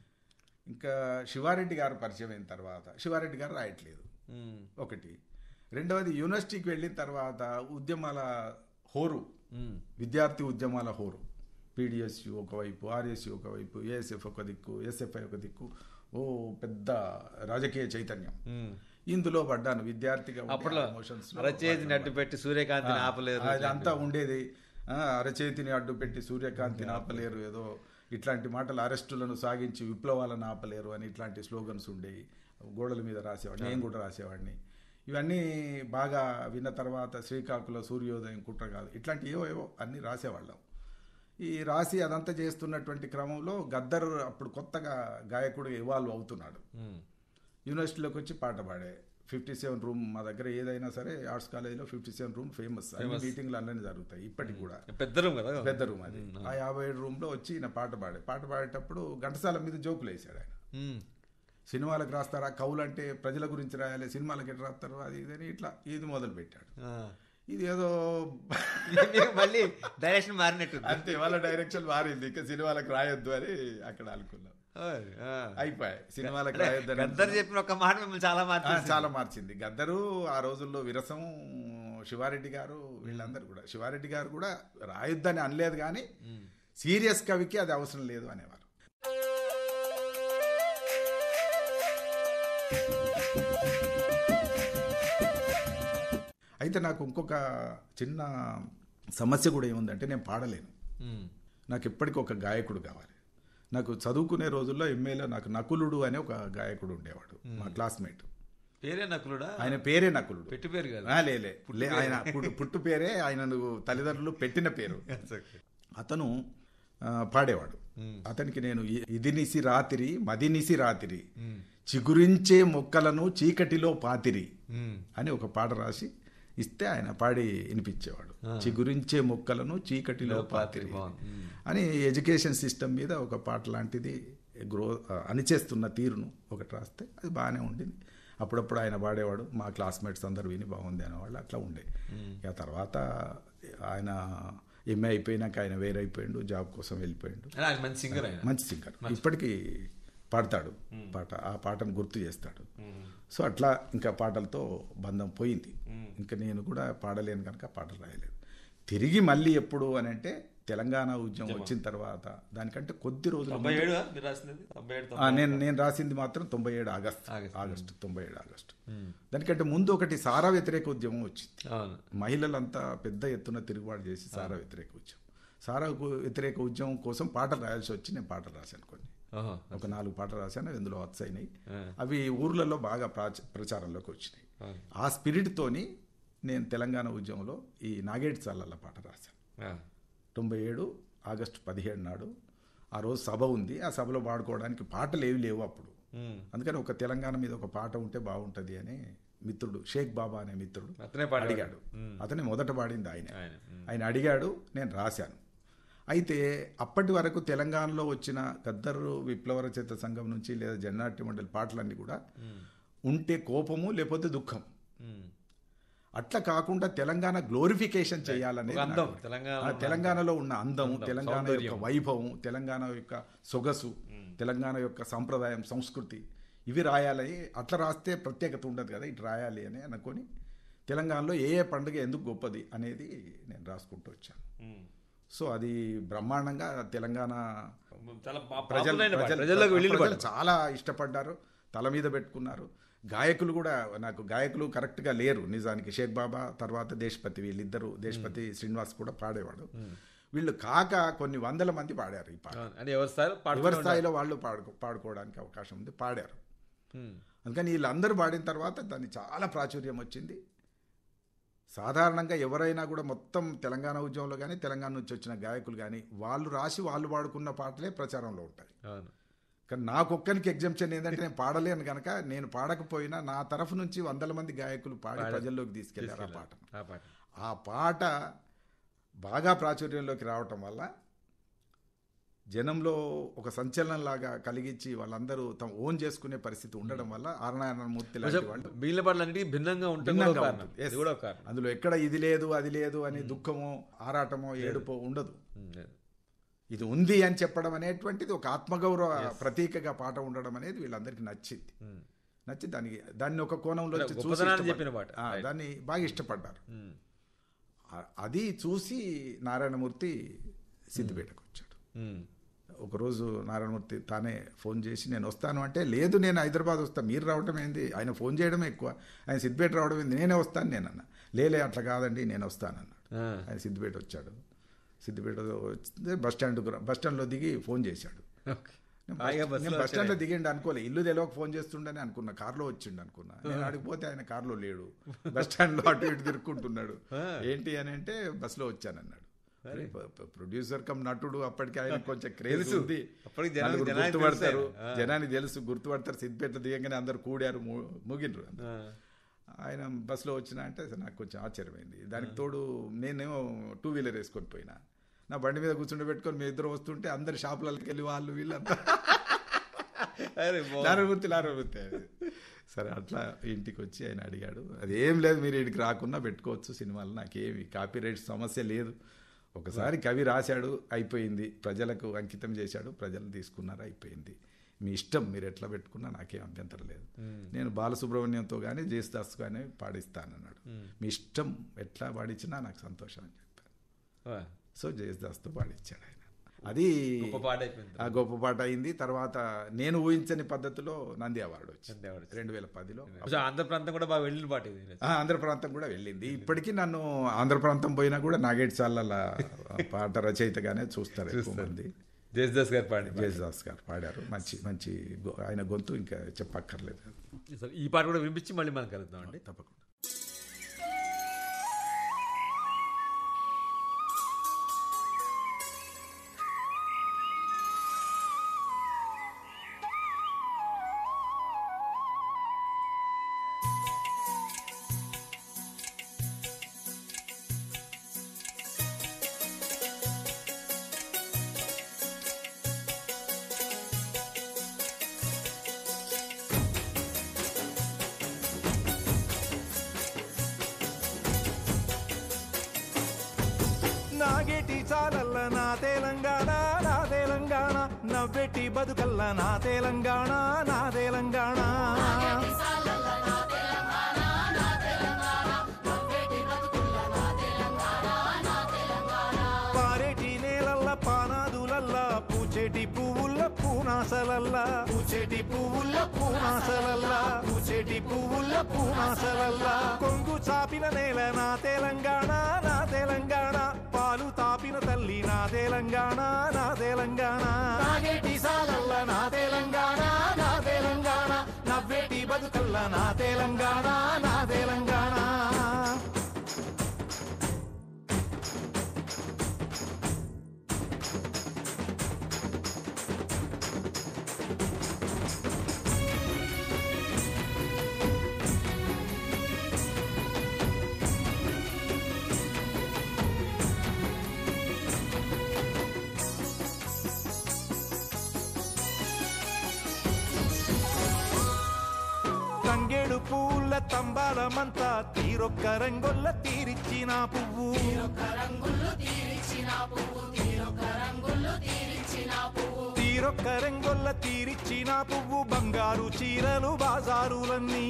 ఇంకా శివారెడ్డి గారు పరిచయం అయిన తర్వాత శివారెడ్డి గారు రాయట్లేదు ఉమ్. ఒకటి రెండవది యూనివర్సిటీకి వెళ్ళిన తర్వాత ఉద్యమాల హోరు ఉమ్. విద్యార్థి ఉద్యమాల హోరు పీడిఎస్యు ఒకవైపు ఆర్ఎస్యు ఒకవైపు ఏఎస్ఎఫ్ ఒక దిక్కు ఎస్ఎఫ్ఐ ఒక దిక్కు ఓ పెద్ద రాజకీయ చైతన్యం ఉమ్. ఇందులో పడ్డాను విద్యార్థిగా ఉండి అప్పట్లో ఆ emotions లో అరచేతిని అడ్డు పెట్టి సూర్యకాంతిని ఆ, ఆపలేరు అదంతా ఉండేది ఆ, అరచేతిని అడ్డు పెట్టి సూర్యకాంతిని ఆపలేరు ఏదో ఇట్లాంటి మాటలు అరెస్టులను సాగించి విప్లవాలను ఆపలేరు అని ఇట్లాంటి స్లోగన్స్ ఉండేవి గోడల మీద రాసేవాడిని నేను కూడా రాసేవాడిని ఇవన్నీ బాగా విన్న తర్వాత శ్రీకాకుళ సూర్యోదయం కుట్ర కాదు ఇట్లాంటి ఏవో ఏవో అన్నీ రాసేవాళ్ళం ఈ రాసి అదంతా చేస్తున్నటువంటి క్రమంలో గద్దర్ అప్పుడు కొత్తగా గాయకుడు ఇవాల్వ్ అవుతున్నాడు ఉమ్. యూనివర్సిటీలోకి వచ్చి పాట పాడే ఫిఫ్టీ సెవెన్ రూమ్ మా దగ్గర ఏదైనా సరే ఆర్ట్స్ కాలేజీలో ఫిఫ్టీ సెవెన్ రూమ్ ఫేమస్ అన్ని మీటింగ్లు అలానే జరుగుతాయి ఇప్పటికి కూడా పెద్ద రూమ్ కదా పెద్ద రూమ్ అది ఆ యాభై ఏడు రూమ్లో వచ్చి ఈయన పాట పాడే పాట పాడేటప్పుడు ఘంటసాల మీద జోకులు వేసాడు ఆయన ఉమ్. సినిమాలకు రాస్తారా కవులు అంటే ప్రజల గురించి రాయాలి సినిమాలకు ఎట్లా రాస్తారు అది ఇది అని ఇట్లా ఇది మొదలు పెట్టాడు ఆ. ఇది ఏదో మీకు మళ్ళీ డైరెక్షన్ మారినట్టు అంతే వాళ్ళ డైరెక్షన్ మారింది ఇంకా సినిమాలకు రాయొద్దు అని అక్కడ అనుకున్నాం అయిపోయాయి సినిమాలకు రాయొద్దు అని గద్దర్ చెప్పిన ఒక మాట మిమ్మల్ని చాలా ఆ, మార్చి చాలా మార్చింది గద్దరు ఆ రోజుల్లో విరసం శివారెడ్డి గారు వీళ్ళందరూ కూడా శివారెడ్డి గారు కూడా రాయొద్దని అనలేదు కానీ సీరియస్ కవికి అది అవసరం లేదు అనేవారు అయితే నాకు ఇంకొక చిన్న సమస్య కూడా ఏముందంటే నేను పాడలేను నాకు ఎప్పటికీ ఒక గాయకుడు కావాలి నాకు చదువుకునే రోజుల్లో ఎంఏలో నాకు నకులుడు అనే ఒక గాయకుడు ఉండేవాడు మా క్లాస్మేట్ పేరే నకులుడా ఆయన పేరే నకులుడు పెట్టి పేరు కాదు ఆ, లేలే లే, ఆయన పుట్టు- పుట్టు పేరే ఆయన తల్లిదండ్రులు పెట్టిన పేరు అతను ఆ, పాడేవాడు అతనికి నేను ఇ- ఇది నిసి రాతిరి మది నిసి రాతిరి చిగురించే మొక్కలను చీకటిలో పాతిరి అని ఒక పాట రాసి ఇస్తే ఆయన పాడి వినిపించేవాడు చిగురించే మొక్కలను చీకటిలో పాతిరి బాగుంది. అని ఎడ్యుకేషన్ సిస్టమ్ మీద ఒక పాట లాంటిది గ్రో అనిచేస్తున్న తీరును ఒకటి రాస్తే అది బాగానే ఉండింది అప్పుడప్పుడు ఆయన పాడేవాడు మా క్లాస్మేట్స్ అందరు విని బాగుంది అనేవాళ్ళు అట్లా ఉండే ఇక తర్వాత ఆయన ఎంఏ అయిపోయినాక ఆయన వేరైపోయిండు జాబ్ కోసం వెళ్ళిపోయిండు ఆయన ఆయన మంచి సింగర్ ఆయన మంచి సింగర్ ఇప్పటికీ పాడతాడు పాట ఆ పాటను గుర్తు చేస్తాడు సో అట్లా ఇంకా పాటలతో బంధం పోయింది ఇంకా నేను కూడా పాడలేను కనుక పాటలు రాయలేదు తిరిగి మళ్ళీ ఎప్పుడు అని అంటే తెలంగాణ ఉద్యమం వచ్చిన తర్వాత దానికంటే కొద్ది రోజుల తొంభై ఏడు మీరు రాసినది తొంభై ఏడు ఆ, నేను నేను రాసింది మాత్రం తొంభై ఏడు ఆగస్ట్ ఆగస్ట్. ఆగస్టు తొంభై ఏడు ఆగస్టు దానికంటే ముందు ఒకటి సారా వ్యతిరేక ఉద్యమం వచ్చింది అవును మహిళలంతా పెద్ద ఎత్తున తిరుగుబాటు చేసి సారా వ్యతిరేక ఉద్యమం సారా కు- వ్యతిరేక ఉద్యమం కోసం పాటలు రాయాల్సి వచ్చి నేను పాటలు రాశాను కొన్ని ఓహో ఒక నాలుగు పాటలు రాశాను ఇందులో వత్స అయినాయి అవి ఊర్లలో బాగా ప్రాచ ప్రచారంలోకి వచ్చినాయి ఆ స్పిరిట్తోని నేను తెలంగాణ ఉద్యమంలో ఈ నాగేటి చల్లల్ల పాట రాశాను ఆ. తొంభై ఏడు ఆగస్టు పదిహేడు నాడు ఆ రోజు సభ ఉంది ఆ సభలో పాడుకోవడానికి పాటలు ఏవి లేవు అప్పుడు ఉమ్. అందుకని ఒక తెలంగాణ మీద ఒక పాట ఉంటే బాగుంటుంది అని మిత్రుడు షేక్ బాబా అనే మిత్రుడు అతనే పాడేవాడు. అడిగాడు అతనే మొదట పాడింది ఆయన ఆయన, ఉమ్. ఆయన అడిగాడు నేను రాశాను అయితే అప్పటి వరకు తెలంగాణలో వచ్చిన గద్దరు విప్లవ రచయిత సంఘం నుంచి లేదా జన్నాట్య మండలి పాటలన్నీ కూడా ఉంటే కోపము లేకపోతే దుఃఖం ఉమ్. అట్లా కాకుండా తెలంగాణ గ్లోరిఫికేషన్ చేయాలనే ఒక అందం, తెలంగాణలో ఉన్న తెలంగాణలో ఉన్న అందం అందం, తెలంగాణ యొక్క సౌందర్యం. వైభవం తెలంగాణ యొక్క సొగసు తెలంగాణ యొక్క సంప్రదాయం సంస్కృతి ఇవి రాయాలని అట్లా రాస్తే ప్రత్యేకత ఉండదు కదా ఇటు రాయాలి అని అనుకొని తెలంగాణలో ఏ ఏ పండుగ ఎందుకు గొప్పది అనేది నేను రాసుకుంటూ వచ్చాను ఉమ్. సో అది బ్రహ్మాండంగా తెలంగాణ చాలా పా- ప్రజలు పాపులర్ అయిన పాట. ప్రజలు- ప్రజల్లోకి వెళ్ళిన ప్రజలు పాట. చాలా ఇష్టపడ్డారు తల మీద పెట్టుకున్నారు గాయకులు కూడా నాకు గాయకులు కరెక్ట్గా లేరు నిజానికి షేక్ బాబా తర్వాత దేశపతి వీళ్ళిద్దరు దేశపతి శ్రీనివాస్ కూడా పాడేవాడు వీళ్ళు కాక కొన్ని వందల మంది పాడారు ఈ పాట అవును. అంటే ఎవరి స్థాయిలో పాడుతూనే ఎవరి ఉంటారు. స్థాయిలో వాళ్ళు పాడుకో పాడుకోవడానికి అవకాశం ఉంది పాడారు ఉమ్. అందుకని వీళ్ళందరూ పాడిన తర్వాత దాన్ని చాలా ప్రాచుర్యం వచ్చింది సాధారణంగా ఎవరైనా కూడా మొత్తం తెలంగాణ ఉద్యమంలో కానీ తెలంగాణ నుంచి వచ్చిన గాయకులు కానీ వాళ్ళు రాసి వాళ్ళు పాడుకున్న పాటలే ప్రచారంలో ఉంటాయి అవును కానీ నాకొక్కరికి ఎగ్జామ్షన్ ఏంటంటే నేను పాడలేను కనుక నేను పాడకపోయినా నా తరఫు నుంచి వందల మంది గాయకులు పాడి ప్రజల్లోకి తీసుకెళ్లారు ఆ పాటను ఆ పాట ఆ పాట బాగా ప్రాచుర్యంలోకి రావటం వల్ల జనంలో ఒక సంచలనంలాగా కలిగించి వాళ్ళందరూ తమ ఓన్ చేసుకునే పరిస్థితి ఉండడం వల్ల ఆరనారాయణమూర్తి లాంటి వాళ్ళు మిగిలిన పాటలన్నిటికీ భిన్నంగా ఉంటుంది భిన్నంగా కారణం ఉంటుంది. Yes. ఇది కూడా ఒక కారణం అందులో ఎక్కడ ఇది లేదు అది లేదు అని దుఃఖమో ఆరాటమో ఏడుపో ఉండదు ఉమ్, లేదు. ఇది ఉంది అని చెప్పడం అనేటువంటిది ఒక ఆత్మగౌరవ ప్రతీకగా పాట ఉండడం అనేది వీళ్ళందరికీ నచ్చింది ఉమ్. నచ్చి దానికి దాన్ని ఒక కోణంలో అంటే చూసి గొప్పతనాన్ని ఇష్టపడ్డారు. చెప్పిన పాట. ఆ, Right. దాన్ని బాగా ఇష్టపడ్డారు ఉమ్. ఆ- అది చూసి నారాయణమూర్తి సిద్దిపేటకు వచ్చాడు ఉమ్. ఒకరోజు నారాయణమూర్తి తానే ఫోన్ చేసి నేను వస్తాను అంటే లేదు నేను హైదరాబాద్ వస్తాను మీరు రావడం ఏంది ఆయన ఫోన్ చేయడం ఎక్కువ ఆయన సిద్దిపేట రావడం ఏంది నేనే వస్తాను నేను అన్న లేలే అట్లా కాదండి నేను వస్తానన్నాడు ఆ. ఆయన సిద్దిపేట వచ్చాడు సిద్దిపేట వస్తే బస్ స్టాండ్ బస్ స్టాండ్లో దిగి ఫోన్ చేశాడు ఓకే. నేను హాయిగా బస్- బస్సులో నేను బస్ స్టాండ్లో వచ్చాడే. దిగిండి అనుకోలే ఇల్లు తెలియక ఫోన్ చేస్తుండని అనుకున్నా కార్లో వచ్చిండు అనుకున్నా నేను అడిగిపోతే ఆయన కార్లో లేడు బస్ స్టాండ్లో అటు ఇటు తిరుక్కుంటున్నాడు ఆ. ఏంటి అని అంటే బస్సులో వచ్చానన్నాడు ప్రొడ్యూసర్ కమ్ నటుడు అప్పటికి ఆయన కొంచెం క్రేజ్ తెలుసు. ఉంది అప్పటికి జనానికి- నలుగురు జనానికి గుర్తుపడతారు తెలుసు ఆయన. ఆ. జనానికి తెలుసు గుర్తుపడతారు సిద్దిపేట దిగంగానే అందరు కూడారు ము- ముగిండ్రు ఆ. ఆయన బస్సులో వచ్చిన అంటే అసలు నాకు కొంచెం ఆశ్చర్యమైంది దానికి తోడు నేనేమో టూ వీలర్ వేసుకొని పోయినా నా బండి మీద కూర్చుండి పెట్టుకొని మీ ఇద్దరు వస్తుంటే అందరు షాపులకి వెళ్ళి వాళ్ళు వీళ్ళంతా అరే బాగుంది. నారాయణమూర్తి నారాయణమూర్తి అది. సరే అట్లా ఇంటికి వచ్చి ఆయన అడిగాడు అది ఏం లేదు మీరు ఇంటికి రాకుండా పెట్టుకోవచ్చు సినిమాలు నాకేమి కాపీ రైట్ సమస్య లేదు ఒకసారి కవి రాశాడు అయిపోయింది ప్రజలకు అంకితం చేశాడు ప్రజలు తీసుకున్నారు అయిపోయింది మీ ఇష్టం మీరు ఎట్లా పెట్టుకున్నా నాకేం అభ్యంతరం లేదు నేను బాలసుబ్రహ్మణ్యంతో కానీ జేసుదాస్ కానీ పాడిస్తానన్నాడు మీ ఇష్టం ఎట్లా పాడించినా నాకు సంతోషం అని చెప్పాను ఆ. సో జేసుదాస్తో పాడించాడు ఆయన అది గొప్ప పాట అయిపోయింది ఆ గొప్ప పాట అయింది తర్వాత నేను ఊహించని పద్ధతిలో నంది అవార్డు వచ్చింది నంది అవార్డు రెండు వేల పదిలో కొంచెం ఆంధ్ర ప్రాంతం కూడా బాగా వెళ్ళిన పాట ఇది ఆ, ఆంధ్ర ప్రాంతం కూడా వెళ్ళింది ఇప్పటికీ నన్ను ఆంధ్ర ప్రాంతం పోయినా కూడా నాగేట్ సార్ల పాట రచయితగానే చూస్తారు ఎక్కువ మంది జయదాస్ గారు పాడి జయదాస్ గారు పాడారు మంచి మంచి గొ- ఆయన గొంతు ఇంకా చెప్పక్కర్లేదు సరే, ఈ పాట కూడా వినిపించి మళ్ళీ మనం కలుద్దాం అండి తప్పకుండా నాగేటి చాలల్ల నా తెలంగాణ నా తెలంగాణ నవ్వెట్టి బతుకల్ల నా తెలంగాణ నా తెలంగాణ పారేటి నేలల్ల పానాదులల్ల పూచేటి పువ్వుల్ల పూనాసలల్ల పూచేటి పువ్వుల్ల పూనాసలల్ల పూచేటి పువ్వుల్ల పూనాసలల్ల కొంగు చాపిన నేల నా తెలంగాణ నా తెలంగాణ పాలు తాపిన తల్లి నా తెలంగాణ నా తెలంగాణ నాగేటి సాలల్ల నా తెలంగాణ నా తెలంగాణ నవ్వేటి బతుకల్ల నా తెలంగాణ నా తెలంగాణ తంగేడు పూల తంబాలమంతా తీరొక్క రంగొల్ల తీరిచ్చిన పువ్వు తీరొక్క రంగొల్ల తీరిచ్చిన పువ్వు బంగారు చీరలు బాజారులన్నీ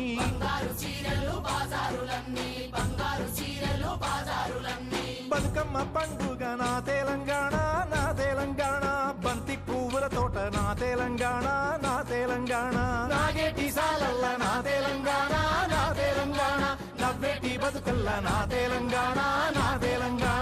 బతుకమ్మ పండుగ నా తెలంగాణ నా తెలంగాణ బంతి పువ్వుల తోట నా తెలంగాణ నా తెలంగాణ నాగేటి సాలల్ల నా తెలంగాణ నా తెలంగాణ నవ్వేటి బతుకల్ల నా తెలంగాణ నా తెలంగాణ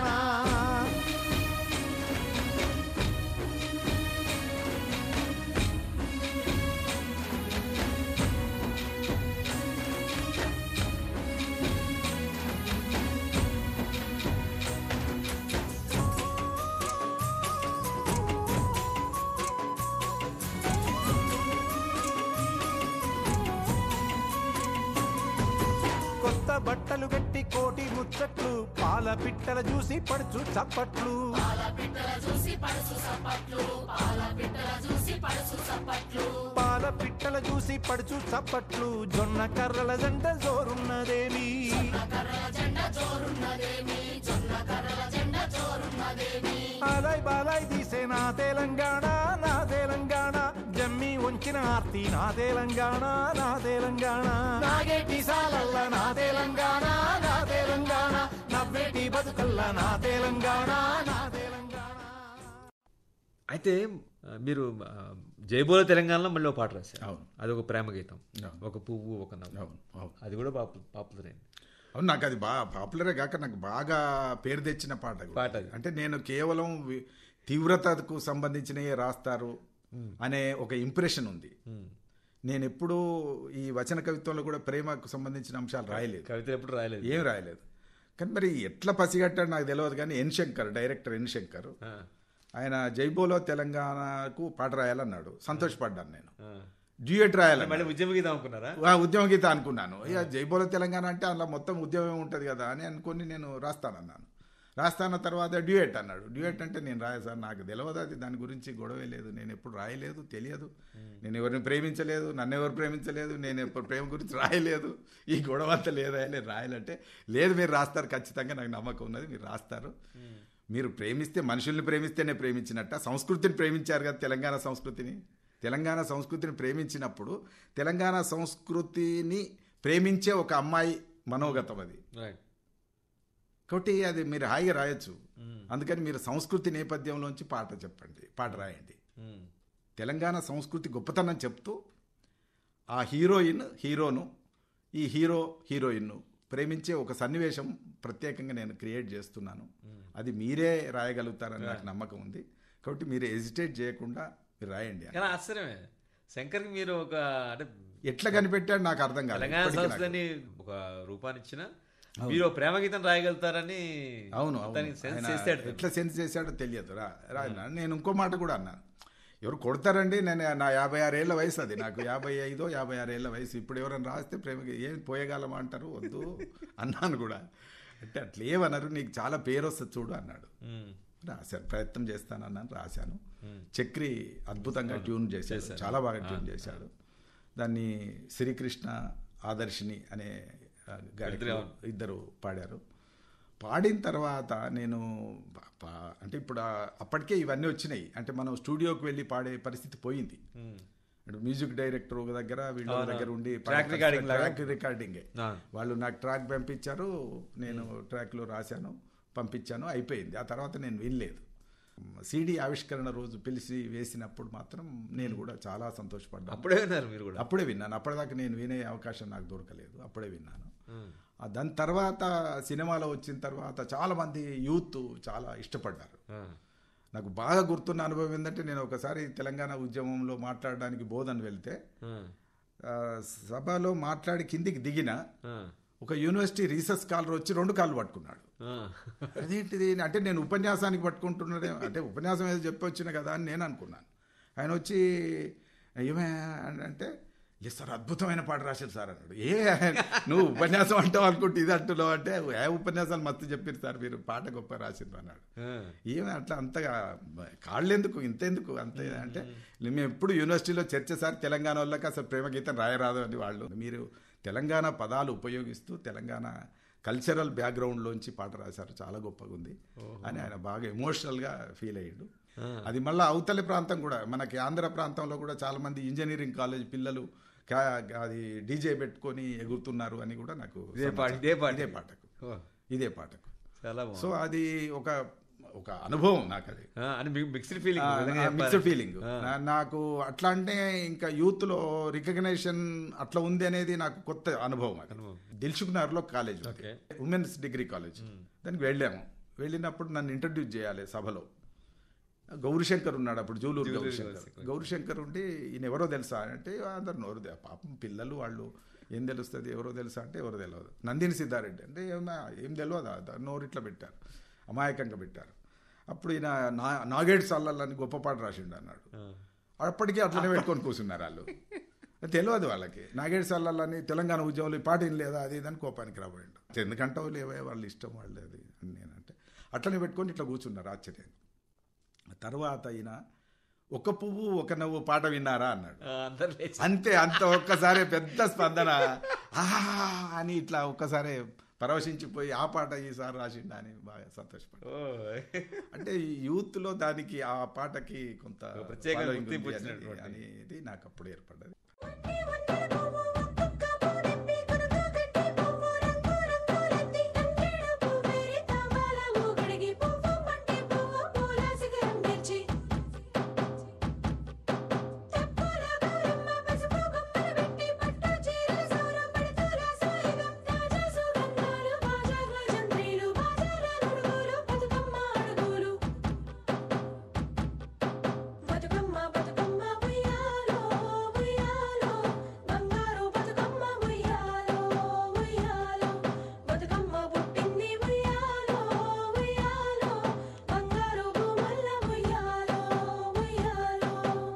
కొత్త బట్టలు కట్టి కోటి ముచ్చట్లు పాల పిట్టల చూసి పడుచు చప్పట్లు పాల పిట్టల చూసి పడుచు చప్పట్లు జొన్న కర్రల జంట జోరున్నదేమి ఆలాయ్ బాలాయ్ తీసే నా తెలంగాణ నా తెలంగాణ జమ్మి ఉంచిన ఆర్తి నా తెలంగాణ నా తెలంగాణ నాగేటి సాలల్ల నా తెలంగాణ నా తెలంగాణ నవ్వేటి బతుకల్ల నా తెలంగాణ నా తెలంగాణ అయితే ఆ, మీరు ఆ, జైబోల తెలంగాణలో మళ్ళీ ఒక పాట రాశారు అవును. అది ఒక ప్రేమ గీతం అవును. ఒక పువ్వు ఒక నవ్వు అవును అవును అది కూడా పాపు పాపులర్ అయింది అవును నాకు అది బాగా పాపులరే కాక నాకు బాగా పేరు తెచ్చిన పాట కూడా. పాట అది. అంటే నేను కేవలం వి- తీవ్రతకు సంబంధించినవి రాస్తారు అనే ఒక ఇంప్రెషన్ ఉంది నేను ఎప్పుడూ ఈ వచన కవిత్వంలో కూడా ప్రేమకు సంబంధించిన అంశాలు రాయలేదు కవితలు ఎప్పుడు రాయలేదు ఏం రాయలేదు కానీ మరి ఎట్లా పసిగట్టాడు నాకు తెలియదు కానీ N Shankar director N Shankar ఆ, ఆయన జైబోలో తెలంగాణకు పాట రాయాలన్నాడు సంతోషపడ్డాను నేను ఆ. డ్యూయట్ రాయాలన్నాడు మళ్ళీ ఉద్యమ గీతం అనుకున్నారా ఆ ఉద్యమ గీత అనుకున్నాను ఇక జైబోల తెలంగాణ అంటే అందులో మొత్తం ఉద్యమం ఉంటుంది కదా అని అనుకొని నేను రాస్తానన్నాను రాస్తాన తర్వాత డ్యూయట్ అన్నాడు డ్యూయట్ అంటే నేను రాయ సార్ నాకు తెలియదు అది దాని గురించి గొడవే లేదు నేను ఎప్పుడు రాయలేదు తెలియదు నేను ఎవరిని ప్రేమించలేదు నన్ను ఎవరు ప్రేమించలేదు నేను ఎప్పుడు ప్రేమ గురించి రాయలేదు ఈ గొడవ అంతా లేదా నేను రాయాలంటే లేదు మీరు రాస్తారు ఖచ్చితంగా నాకు నమ్మకం ఉన్నది మీరు రాస్తారు మీరు ప్రేమిస్తే మనుషుల్ని ప్రేమిస్తేనే ప్రేమించినట్ట సంస్కృతిని ప్రేమించారు కదా తెలంగాణ సంస్కృతిని తెలంగాణ సంస్కృతిని ప్రేమించినప్పుడు తెలంగాణ సంస్కృతిని ప్రేమించే ఒక అమ్మాయి మనోగతం అది రైట్ కాబట్టి అది మీరు హాయిగా రాయొచ్చు అందుకని మీరు సంస్కృతి నేపథ్యంలోంచి పాట చెప్పండి పాట రాయండి తెలంగాణ సంస్కృతి గొప్పతనం చెప్తూ ఆ హీరోయిన్ హీరోను ఈ హీరో హీరోయిన్ ప్రేమించే ఒక సన్నివేశం ప్రత్యేకంగా నేను క్రియేట్ చేస్తున్నాను అది మీరే రాయగలుగుతారని నాకు నమ్మకం ఉంది కాబట్టి మీరు ఎజిటేట్ చేయకుండా మీరు రాయండి కానీ ఆశ్చర్యమే శంకర్కి మీరు ఒక అంటే ఎట్లా కనిపెట్టాడు నాకు అర్థం కాలేదు తెలంగాణ ఇప్పటికీ నాకు. సంస్థని ఒక రూపాన్ని ఇచ్చిన మీరు ఒక ప్రేమ గీతం రాయగలుగుతారని అవును మొత్తానికి అవును. సెన్స్ ఆయన చేస్తాడు ఎట్లా సెన్స్ చేశాడో తెలియదు రా రాయన నేను ఇంకో మాట కూడా అన్నాను ఎవరు కొడతారండి నేను నా యాభై ఆరేళ్ల వయసు అది నాకు యాభై ఐదో యాభై ఆరేళ్ల వయసు ఇప్పుడు ఎవరైనా రాస్తే ప్రేమకి ఏం పోయగలం అంటారు వద్దు అన్నాను కూడా అంటే అట్లా ఏమన్నారు నీకు చాలా పేరు వస్తుంది చూడు అన్నాడు ఉమ్. రాశాను ప్రయత్నం చేస్తాను అన్నాను రాశాను చక్రి అద్భుతంగా ట్యూన్ చేశాడు చాలా బాగా ట్యూన్ చేశాడు దాన్ని శ్రీకృష్ణ ఆదర్శిని అనే ఆ, గాయకులు ఇద్దరు పాడారు పాడిన తర్వాత నేను పా- పా- అంటే ఇప్పుడు ఆ- అప్పటికే ఇవన్నీ వచ్చినాయి అంటే మనం స్టూడియోకి వెళ్ళి పాడే పరిస్థితి పోయింది ఉమ్. అంటే మ్యూజిక్ డైరెక్టర్ ఒక దగ్గర వీళ్ళ ఒక దగ్గర ఉండి Track recording లాగా? ట్రాక్ రికార్డింగే ఆ. వాళ్ళు నాకు ట్రాక్ పంపించారు నేను ట్రాక్లో రాశాను పంపించాను అయిపోయింది ఆ తర్వాత నేను వినలేదు సీడీ ఆవిష్కరణ రోజు పిలిచి వేసినప్పుడు మాత్రం నేను కూడా చాలా సంతోషపడ్డాను అప్పుడే విన్నారు మీరు కూడా అప్పుడే విన్నాను అప్పటిదాకా నేను వినే అవకాశం నాకు దొరకలేదు అప్పుడే విన్నాను ఉమ్. ఆ దాని తర్వాత సినిమాలో వచ్చిన తర్వాత చాలా మంది యూత్ చాలా ఇష్టపడ్డారు ఆ. నాకు బాగా గుర్తున్న అనుభవం ఏంటంటే నేను ఒకసారి తెలంగాణ ఉద్యమంలో మాట్లాడడానికి బోధన వెళ్తే ఆ. ఆ, సభలో మాట్లాడి కిందికి దిగిన ఆ. ఒక యూనివర్సిటీ రీసెర్చ్ స్కాలర్ వచ్చి రెండు కాళ్ళు పట్టుకున్నాడు ఆ. అదేంటిది అంటే నేను ఉపన్యాసానికి పట్టుకుంటున్నాడే అంటే ఉపన్యాసం ఏదో చెప్పొచ్చిన కదా అని నేను అనుకున్నాను ఆయన వచ్చి ఏమే అని అంటే లేదు సార్ అద్భుతమైన పాట రాశారు సార్ అన్నాడు ఏ నువ్వు ఉపన్యాసం అంటావు అనుకుంటే ఇది అంటున్నావు అంటే ఏ ఉపన్యాసాలు మస్తు చెప్పారు సార్ మీరు పాట గొప్ప రాసిండ్రు అన్నాడు ఆ. ఏమి అట్లా అంతగా కాళ్ళెందుకు ఇంతెందుకు అంతే అంటే మేము ఎప్పుడు యూనివర్సిటీలో చర్చ సార్ తెలంగాణ వాళ్ళకి అసలు ప్రేమ గీతం రాయరాదు అని వాళ్ళు మీరు తెలంగాణ పదాలు ఉపయోగిస్తూ తెలంగాణ కల్చరల్ బ్యాక్గ్రౌండ్లోంచి పాట రాశారు చాలా గొప్పగా ఉంది అని ఆయన బాగా ఎమోషనల్గా ఫీల్ అయ్యిండు అది మళ్ళీ అవతలి ప్రాంతం కూడా మనకి ఆంధ్ర ప్రాంతంలో కూడా చాలా మంది ఇంజనీరింగ్ కాలేజ్ పిల్లలు కా- అది డీజే పెట్టుకొని ఎగురుతున్నారు అని కూడా నాకు ఇదే పాట ఇదే పాట ఇదే పాటకు ఓ, ఇదే పాటకు చాలా బాగుంది సో అది ఒక ఒక అనుభవం నాకు అది ఆ, అని మీకు మిక్స్డ్ ఫీలింగ్ మిక్స్డ్ ఫీలింగ్ నాకు అట్లా అంటే ఇంకా యూత్ లో రికగ్నైజేషన్ అట్లా ఉంది అనేది నాకు కొత్త అనుభవం అది దిల్సుఖ్నగర్ లో college Okay. Women's degree college దానికి వెళ్ళాము వెళ్ళినప్పుడు నన్ను ఇంట్రడ్యూస్ చేయాలి సభలో గౌరీశంకర్ ఉన్నాడు అప్పుడు జూలూరు గౌరీశంకర్ గౌరీశంకర్ ఉండి ఈయన ఎవరో తెలుసా అంటే అందరు నోరు తె- పాపం పిల్లలు వాళ్ళు ఏం తెలుస్తుంది ఎవరో తెలుసా అంటే ఎవరో తెలియదు నందిని సిద్ధారెడ్డి అంటే ఏమన్నా ఏం తెలియదు ఆ నోరు ఇట్లా పెట్టారు అమాయకంగా పెట్టారు అప్పుడు ఈయన నా నాగేడ్ సల్లల్లని గొప్ప పాట రాసిండు అన్నాడు అప్పటికే అట్లనే పెట్టుకొని కూర్చున్నారు వాళ్ళు తెలియదు వాళ్ళకి నాగేడ్ సల్లాలని తెలంగాణ ఉద్యమంలో ఈ పాట ఏం లేదా అది ఇదని కోపానికి రాబోయిండు ఎందుకంటావు లేవే వాళ్ళ ఇష్టం వాళ్ళది అది అని నేనంటే అట్లనే పెట్టుకొని ఇట్లా కూర్చున్నారు ఆశ్చర్యం తర్వాత ఈయన ఒక పువ్వు ఒక నవ్వు పాట విన్నారా అన్నాడు అందరు లేచి అంతే అంత ఒక్కసారి పెద్ద స్పందన ఆహా అని ఇట్లా ఒక్కసారి పరవశించిపోయి ఆ పాట ఈసారి రాసిండా అని బాగా సంతోషపడ్డా ఓ, అంటే ఈ యూత్ లో దానికి ఆ పాటకి కొంత ఒక ప్రత్యేక following గుర్తింపు ఉంది అనేది- వచ్చినటువంటి. అనేది నాకు అప్పుడు ఏర్పడ్డది బతుకమ్మ బతుకమ్మ ఉయ్యాలో ఉయ్యాలో బంగారు బతుకమ్మ ఉయ్యాలో ఉయ్యాలో బతుకమ్మ పుట్టింది ఉయ్యాలో ఉయ్యాలో బంగారు భూమల్ల ఉయ్యాలో ఉయ్యాలో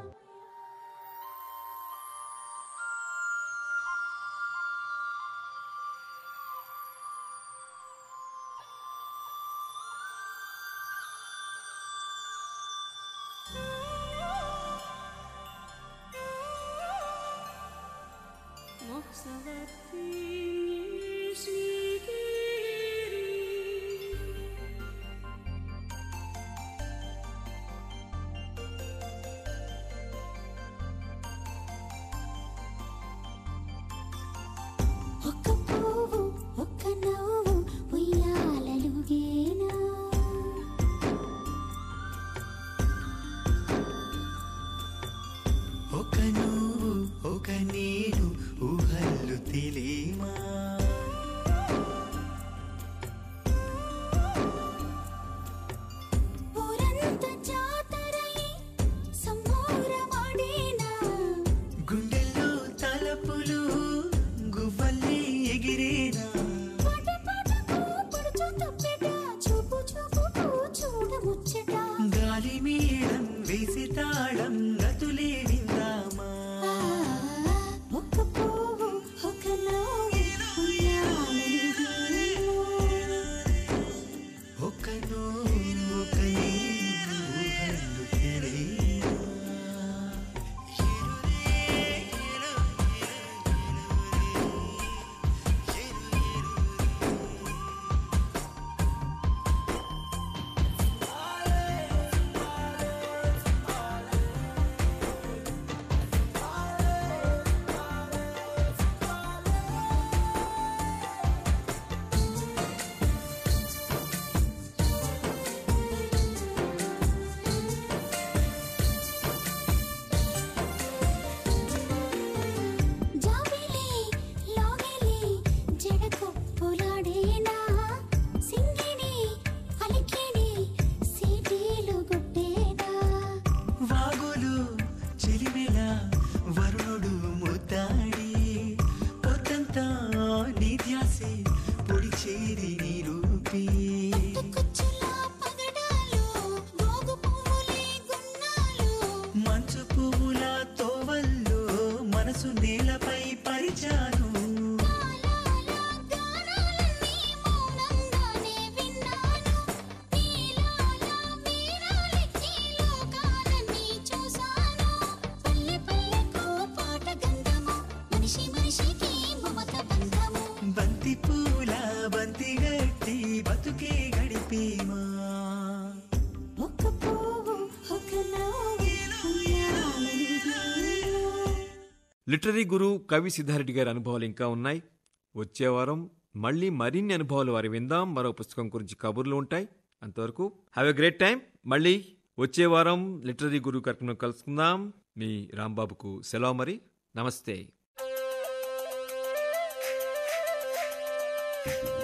ఒక్క పువ్వు ఒక్క నవ్వు ఉయ్యాలలుగేనా ఒక నువ్వు ఒక నీడు ఊహల్లు తెలియమా లిటరీ గురు కవి సిద్ధారెడ్డి గారి అనుభవాలు ఇంకా ఉన్నాయి వచ్చే వారం మళ్ళీ మరిన్ని అనుభవాలు వారి విందాం మరో పుస్తకం గురించి కబుర్లు ఉంటాయి అంతవరకు హ్యావ్ ఎ గ్రేట్ టైం మళ్ళీ వచ్చే వారం లిటరీ గురు కార్యక్రమం కలుసుకుందాం మీ రాంబాబుకు సెలవు మరి నమస్తే